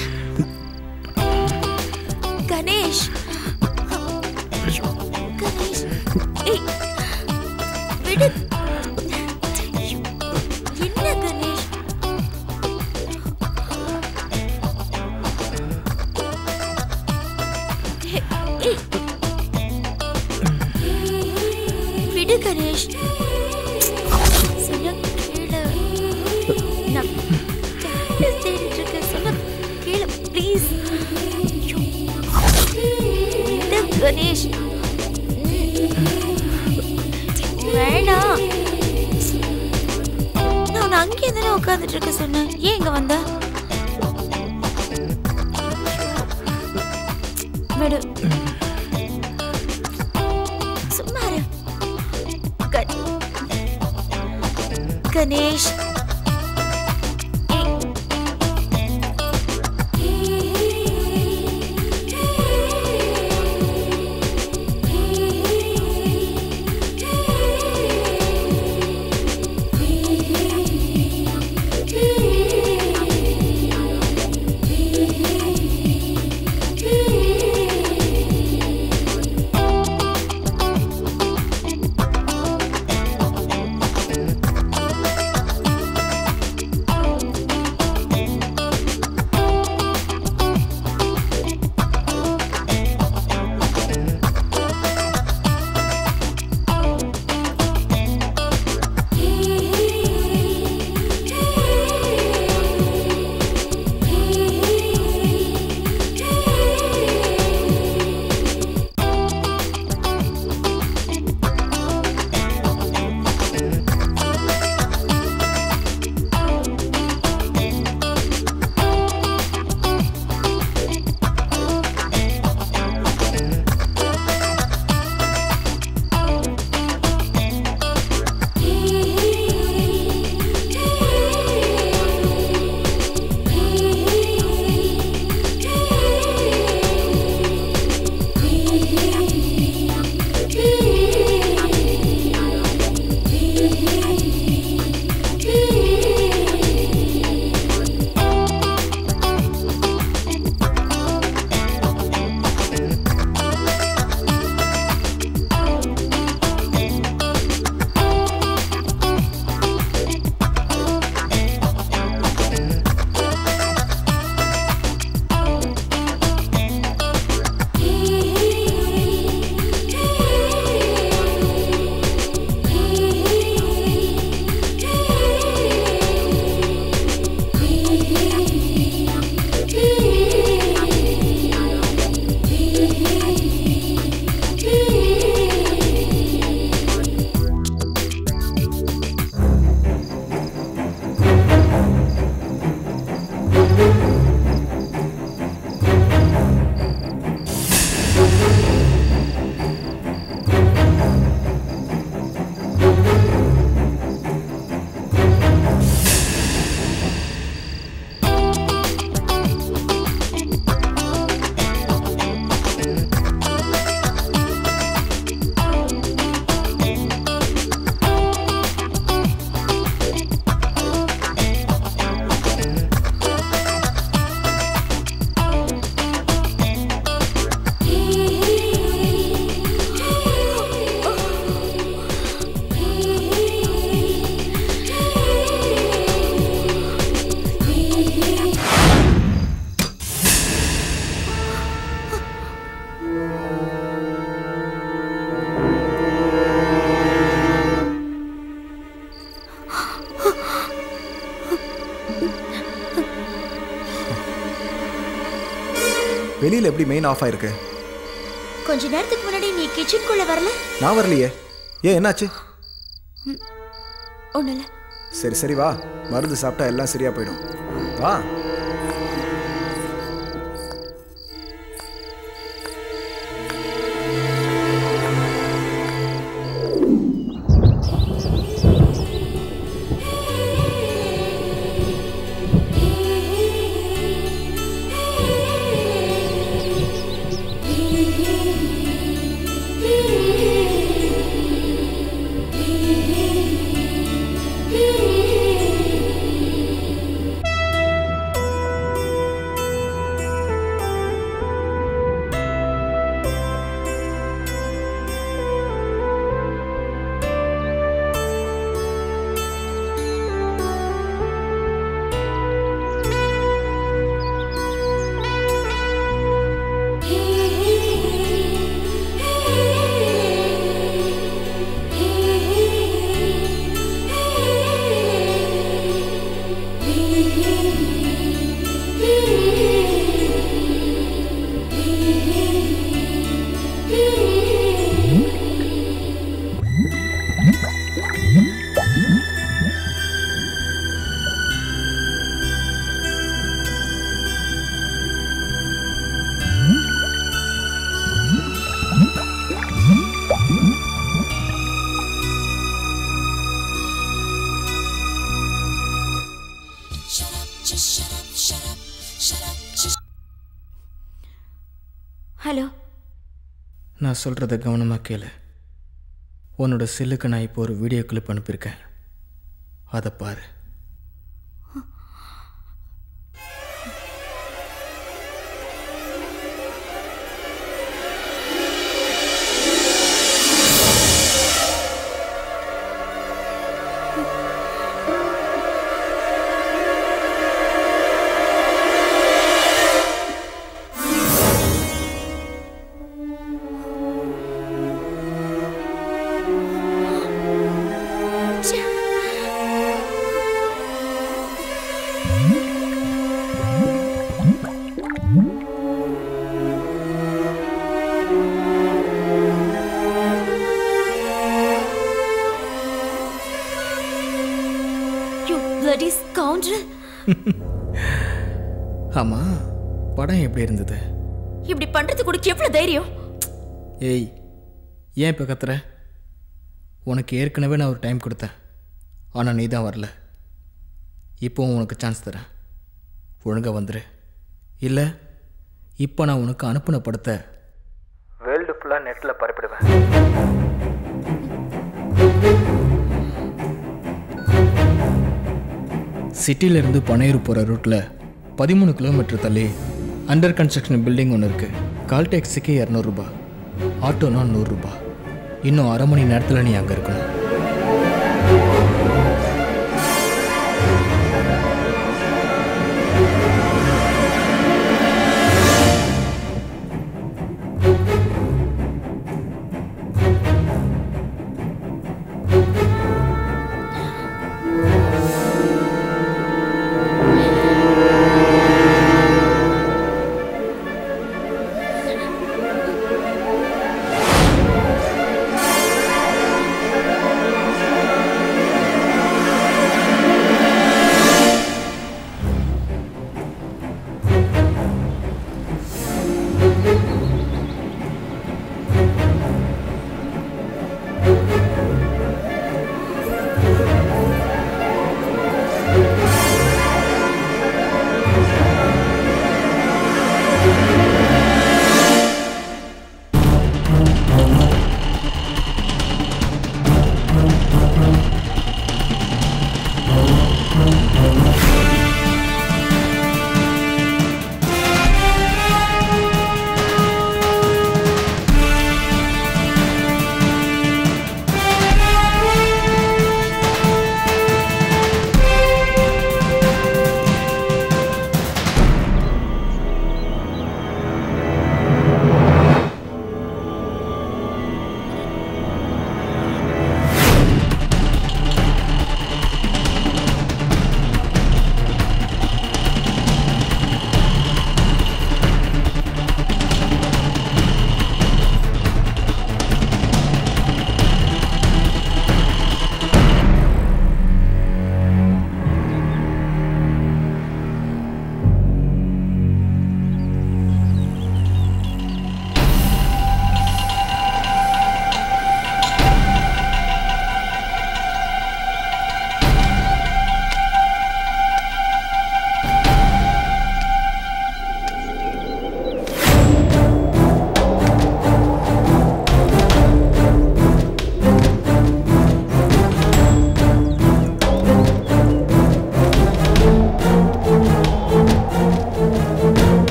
கணேஷ் கணேஷ் ஏய் விடு என்ன கணேஷ் ஏய். விடு கணேஷ் சொன்ன கேளு நான் டாக்டர் தேடிட்டு இருக்கேன் சொன்ன கேளு ப்ளீஸ் விடு கணேஷ் வேணாம் நான் அங்கேயே தானே உட்காந்துட்டு இருக்க சொன்னேன் ஏன் இங்க வந்த விடு சும்மா இரு. க- கணேஷ் வெளியில் எப்படி மெயின் ஆஃப் ஆயிருக்கு கொஞ்ச நேரத்துக்கு முன்னாடி நீ கிச்சனுக்குள்ள வரல நான் வரலையே ஏன் என்னாச்சு ஒண்ணு இல்ல சரி சரி வா மருந்து சாப்பிட்டா எல்லாம் சரியா போயிடும் வா ஹலோ நான் சொல்கிறத கவனமாக கேளு உன்னோட செல்லுக்கு நான் இப்போ ஒரு வீடியோ கிளிப் அனுப்பியிருக்கேன் அதை பாரு யூ bloody scoundrel ஆமாம் படம் எப்படி இருந்தது இப்படி பண்றதுக்கு உனக்கு எவ்வளவு தைரியம் ஏய் ஏன் இப்போ கத்துற உனக்கு ஏற்கனவே நான் ஒரு டைம் கொடுத்தேன் ஆனால் நீ தான் வரல இப்போவும் உனக்கு சான்ஸ் தரேன் ஒழுங்காக வந்துரு இல்லை இப்போ நான் உனக்கு அனுப்பின படத்தை வேர்ல்டு ஃபுல்லாக நெட்டில் பரப்பிடுவேன் சிட்டியிலேருந்து பனையூர் போகிற ரூட்டில் பதிமூணு கிலோமீட்டர் தள்ளி அண்டர் கன்ஸ்ட்ரக்ஷன் பில்டிங் ஒன்று இருக்குது கால் டாக்ஸிக்கு இரநூறுபா ஆட்டோனா நூறுரூபா இன்னும் அரை மணி நேரத்தில் நீ அங்கே இருக்கணும் ஆ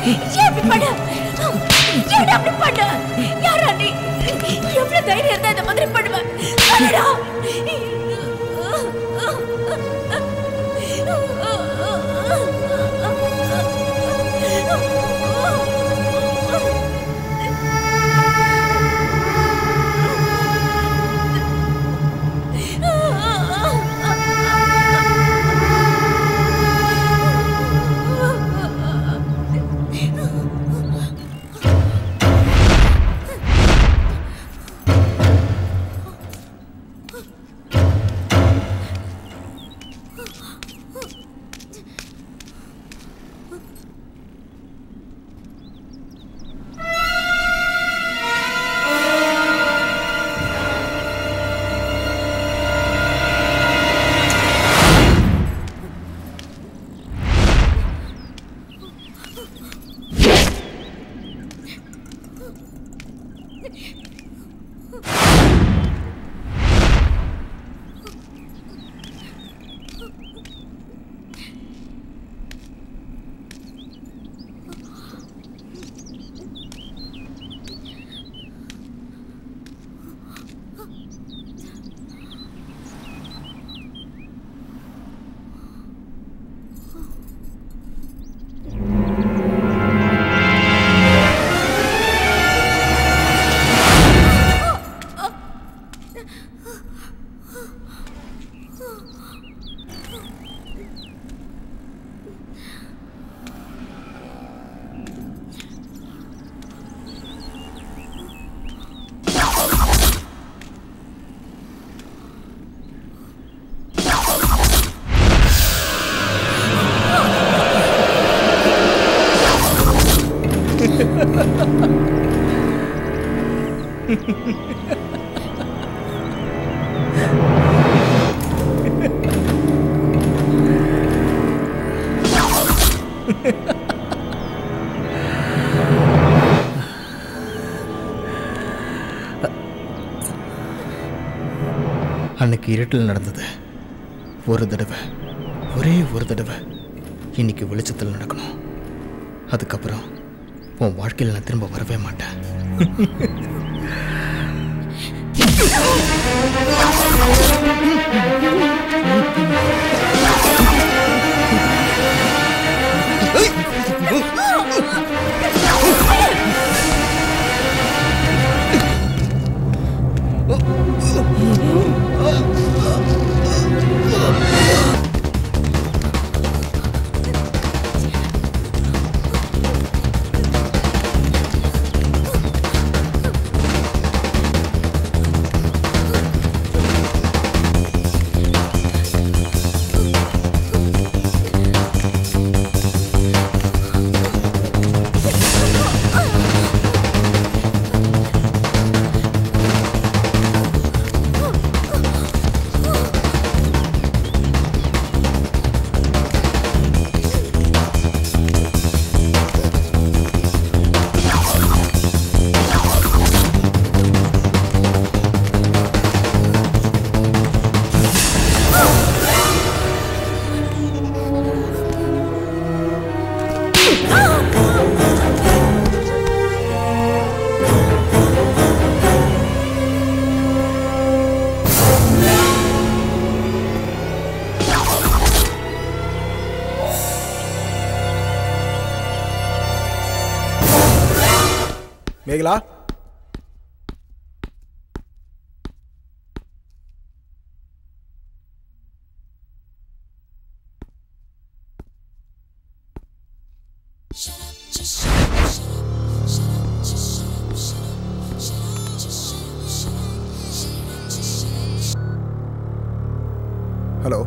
ஏன் இப்படி பண்ண ஏன் அப்படி பண்ண யாரா நீ எவ்வளவு தைரியம் இருந்தா இந்த மாதிரி பண்ணுவேன் சொல்லுடா அன்னைக்கு இருட்டில் நடந்தது ஒரு தடவை ஒரே ஒரு தடவை இன்னைக்கு வெளிச்சத்தில் நடக்கணும் அதுக்கப்புறம் உன் வாழ்க்கையில் நான் திரும்ப வரவே மாட்டேன் மேகலா ஹலோ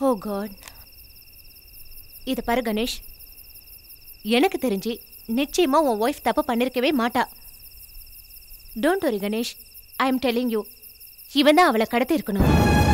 ஓ காட் இதை பாரு கணேஷ் எனக்கு தெரிஞ்சு நிச்சயமா உன் ஒய்ஃப் தப்பு பண்ணிருக்கவே மாட்டா don't worry Ganesh I am telling you இவன் தான் அவளை கடத்தி இருக்கணும்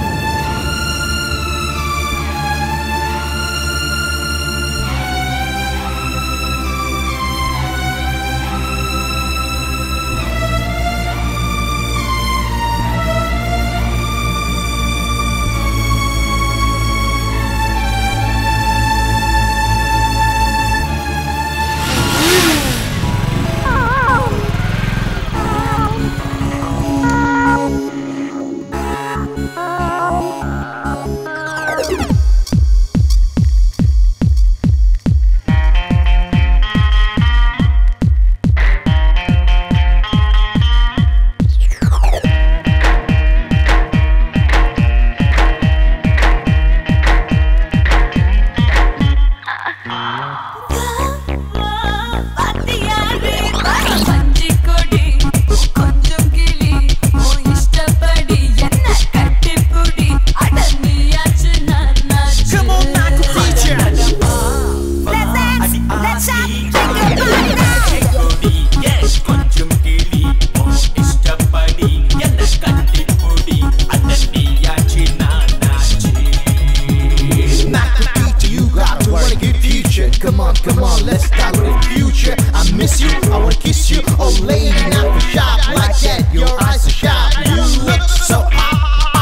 Come on, come on, let's start with the future. I miss you, I wanna kiss you. Oh, lady, not for sharp like that. Your eyes are sharp, you look so hot.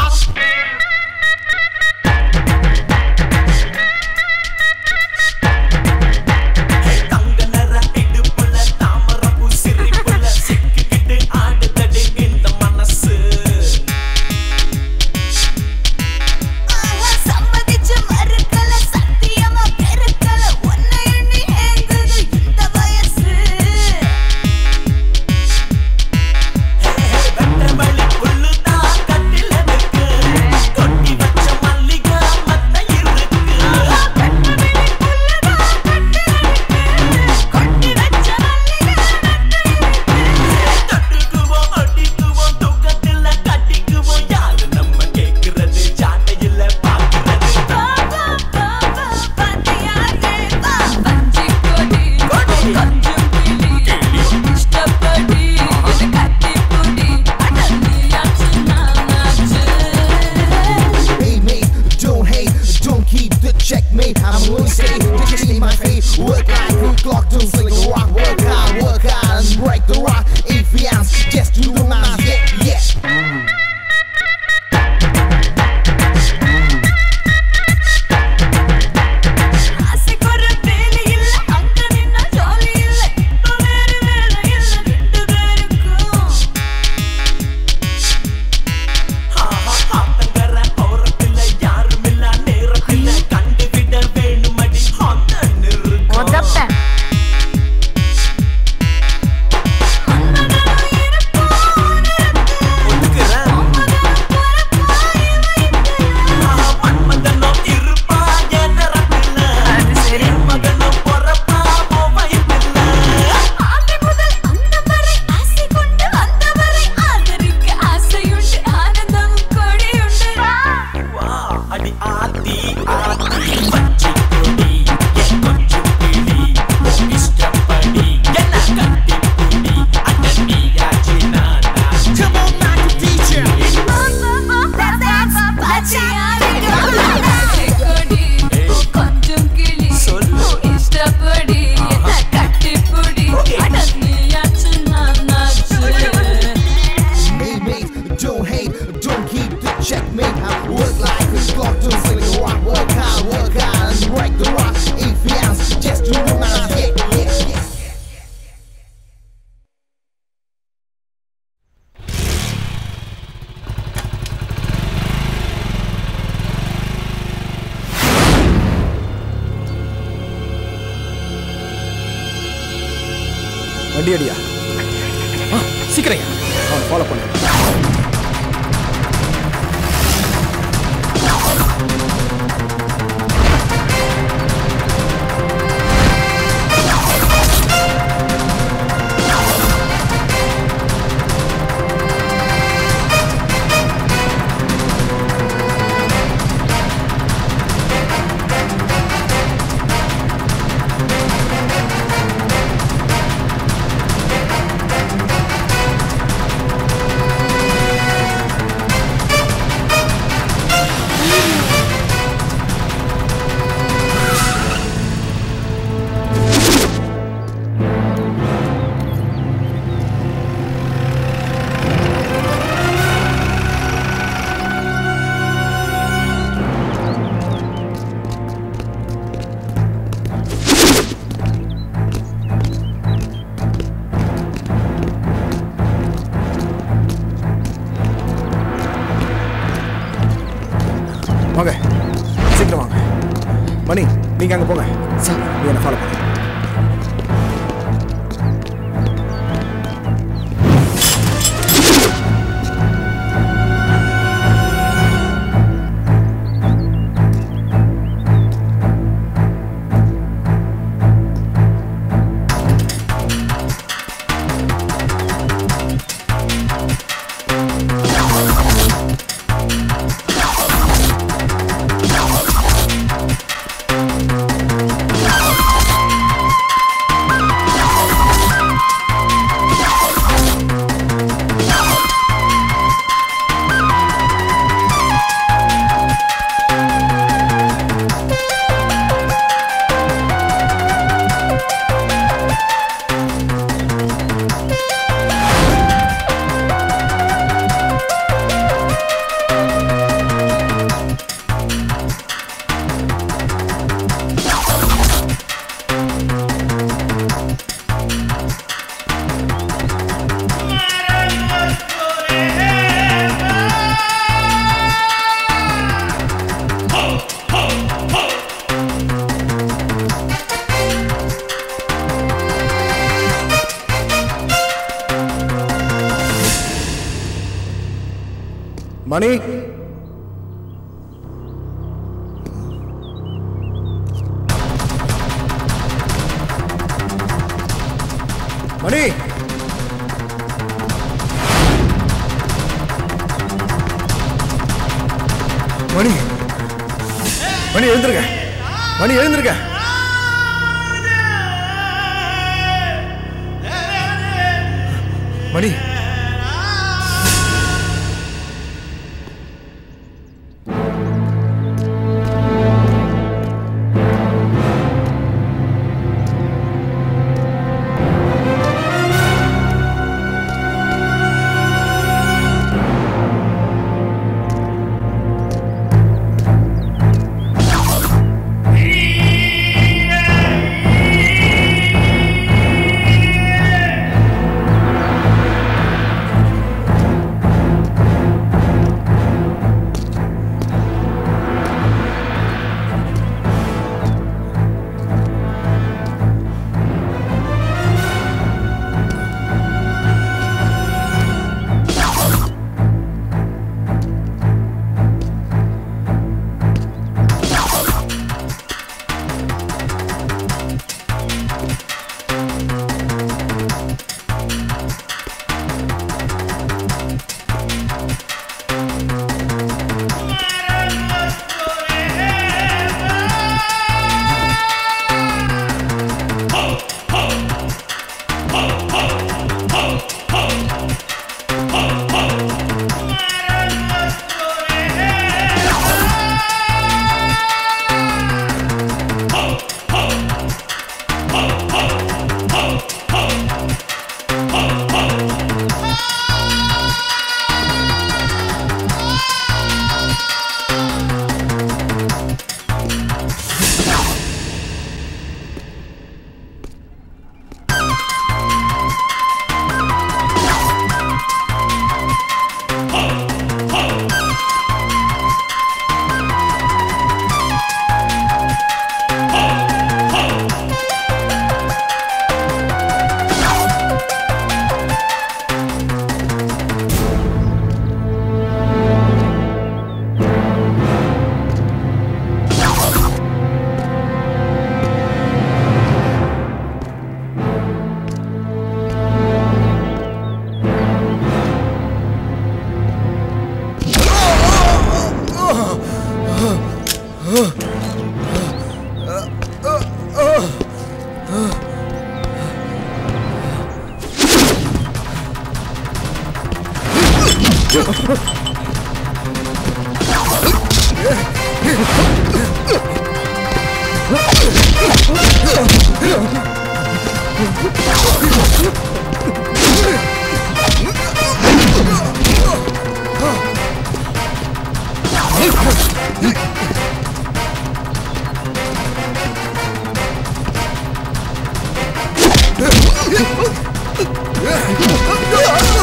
Hey mate, don't hate, don't keep the checkmate. I'm gonna say, this ain't my fate. Work like a clock, don't slick a rock. Work hard, work hard, and break the rock. If we ask, just do the math, yeah, yeah. Hey mate, don't hate, don't keep the checkmate. I work like a clock, don't slick a rock. Work hard, work hard, and break the rock. If we ask, just do the math, yeah, yeah, yeah. வண்டி அடியா ஆ, சீக்கிரம் அவன் follow பண்ணு வாங்க சீக்கிரம் வாங்க மணி நீங்க அங்க போங்க சார் நீ என்ன ஃபாலோ பண்ணு மணி மணி மணி மணி எழுந்திருக்க மணி எழுந்திருக்க மணி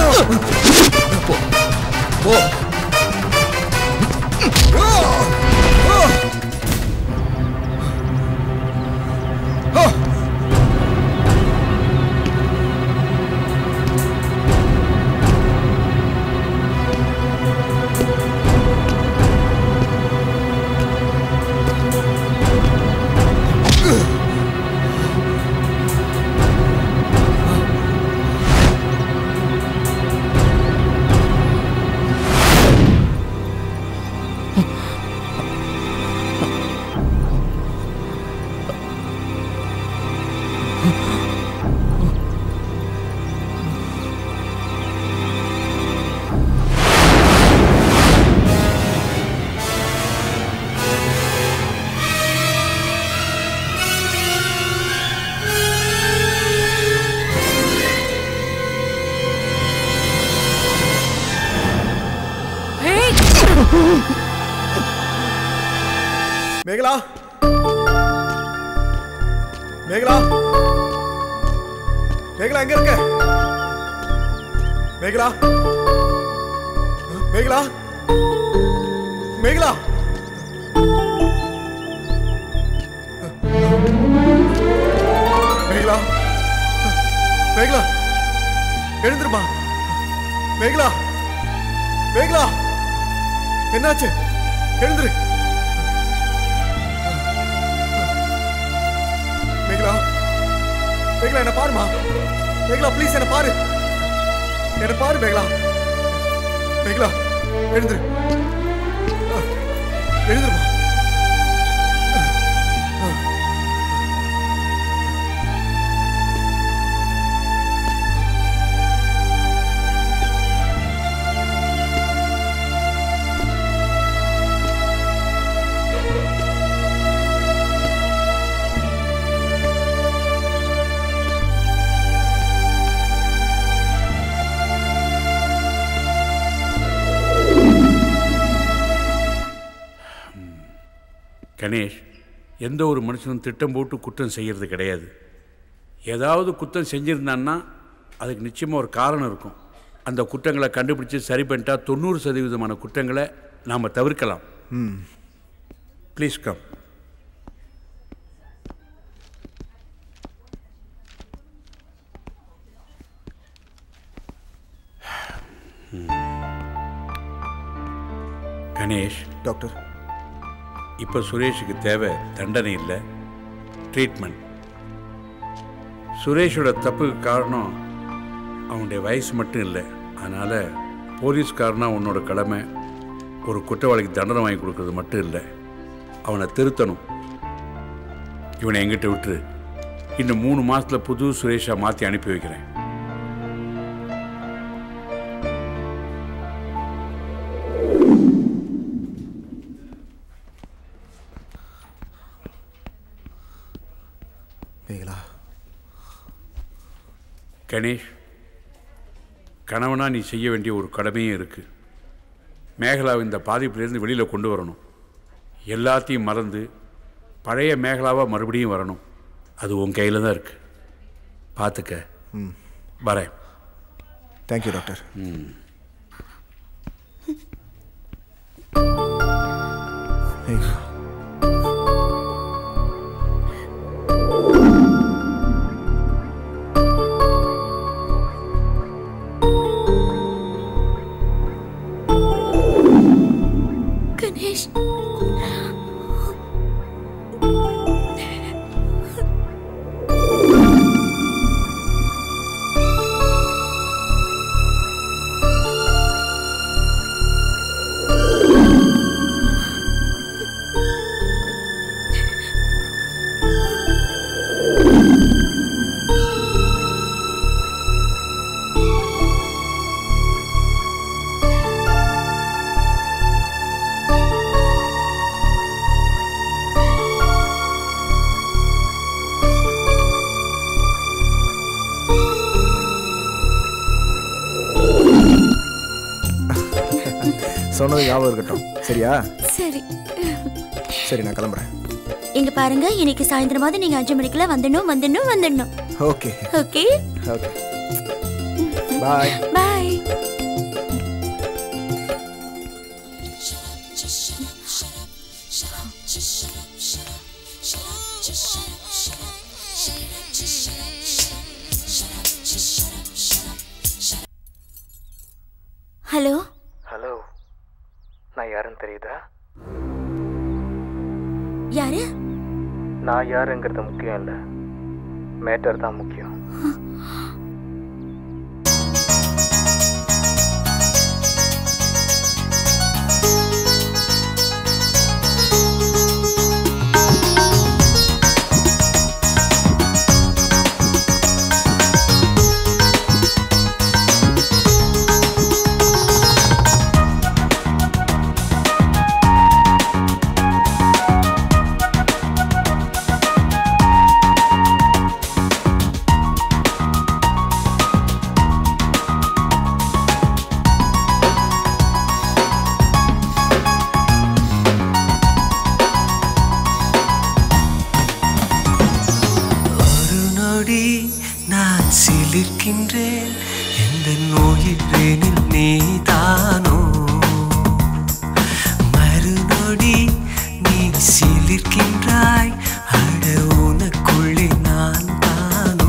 போ மேகலா மேகலா மேகலா எங்க இருக்க மேகலா மேகலா மேகலா மேகலா மேகலா எழுந்துருமா மேகலா மேகலா என்னாச்சு எழுந்துரு மேகலா மேகலா என்ன பாருமா மேகலா ப்ளீஸ் என்ன பாரு என்ன பாரு மேகலா மேகலா எழுந்துரு எழுந்துருமா கணேஷ் எந்த ஒரு மனுஷனும் திட்டம் போட்டு குற்றம் செய்கிறது கிடையாது ஏதாவது குற்றம் செஞ்சிருந்தான்னா அதுக்கு நிச்சயமாக ஒரு காரணம் இருக்கும் அந்த குற்றங்களை கண்டுபிடிச்சு சரி பண்ணிட்டா தொண்ணூறு சதவீதமான குற்றங்களை நாம் தவிர்க்கலாம் ம் ப்ளீஸ் கம் கணேஷ் டாக்டர் இப்போ சுரேஷுக்கு தேவை தண்டனை இல்லை ட்ரீட்மெண்ட் சுரேஷோட தப்புக்கு காரணம் அவனுடைய வயசு மட்டும் இல்லை அதனால் போலீஸ்காரனா உன்னோட கடமை ஒரு குற்றவாளிக்கு தண்டனை வாங்கி கொடுக்கறது மட்டும் இல்லை அவனை திருத்தணும் இவனை எங்கிட்ட விட்டுரு இன்னும் மூணு மாசத்துல புது சுரேஷா மாற்றி அனுப்பி வைக்கிறேன் மேகலா கணேஷ் கணவனா நீ செய்ய வேண்டிய ஒரு கடமையும் இருக்கு மேகலாவை இந்த பாதிப்பிலிருந்து வெளியில் கொண்டு வரணும் எல்லாத்தையும் மறந்து பழைய மேகலாவாக மறுபடியும் வரணும் அது உன் கையில் தான் இருக்கு பார்த்துக்க ம் வரேன் தேங்க்யூ டாக்டர் ம் மேகலா கணேஷ் சொன்னது ஞாபகம் இருக்கட்டும் சரியா சரி சரி நான் கிளம்புறேன் இங்க பாருங்க இன்னைக்கு சாயந்தரமாவது நீங்க அஞ்சு மணிக்குள்ள வந்துடணும் வந்துடணும் வந்துடணும் okay okay okay bye bye hello hello நான் யாருன்னு தெரியுதா யாரு நான் யாருங்கிறது முக்கியம் இல்லை மேட்டர் தான் முக்கியம் சிலிர்க்கின்றேன் எந்த நோயிறேனில் நீதானோ மறுநொடி நீ சிலிர்க்கின்றாய் அட உனக்குள்ளே நான் தானோ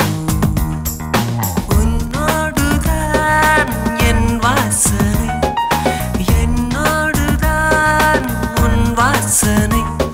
உன்னோடுதான் என் வாசனை என்னோடுதான் உன் வாசனை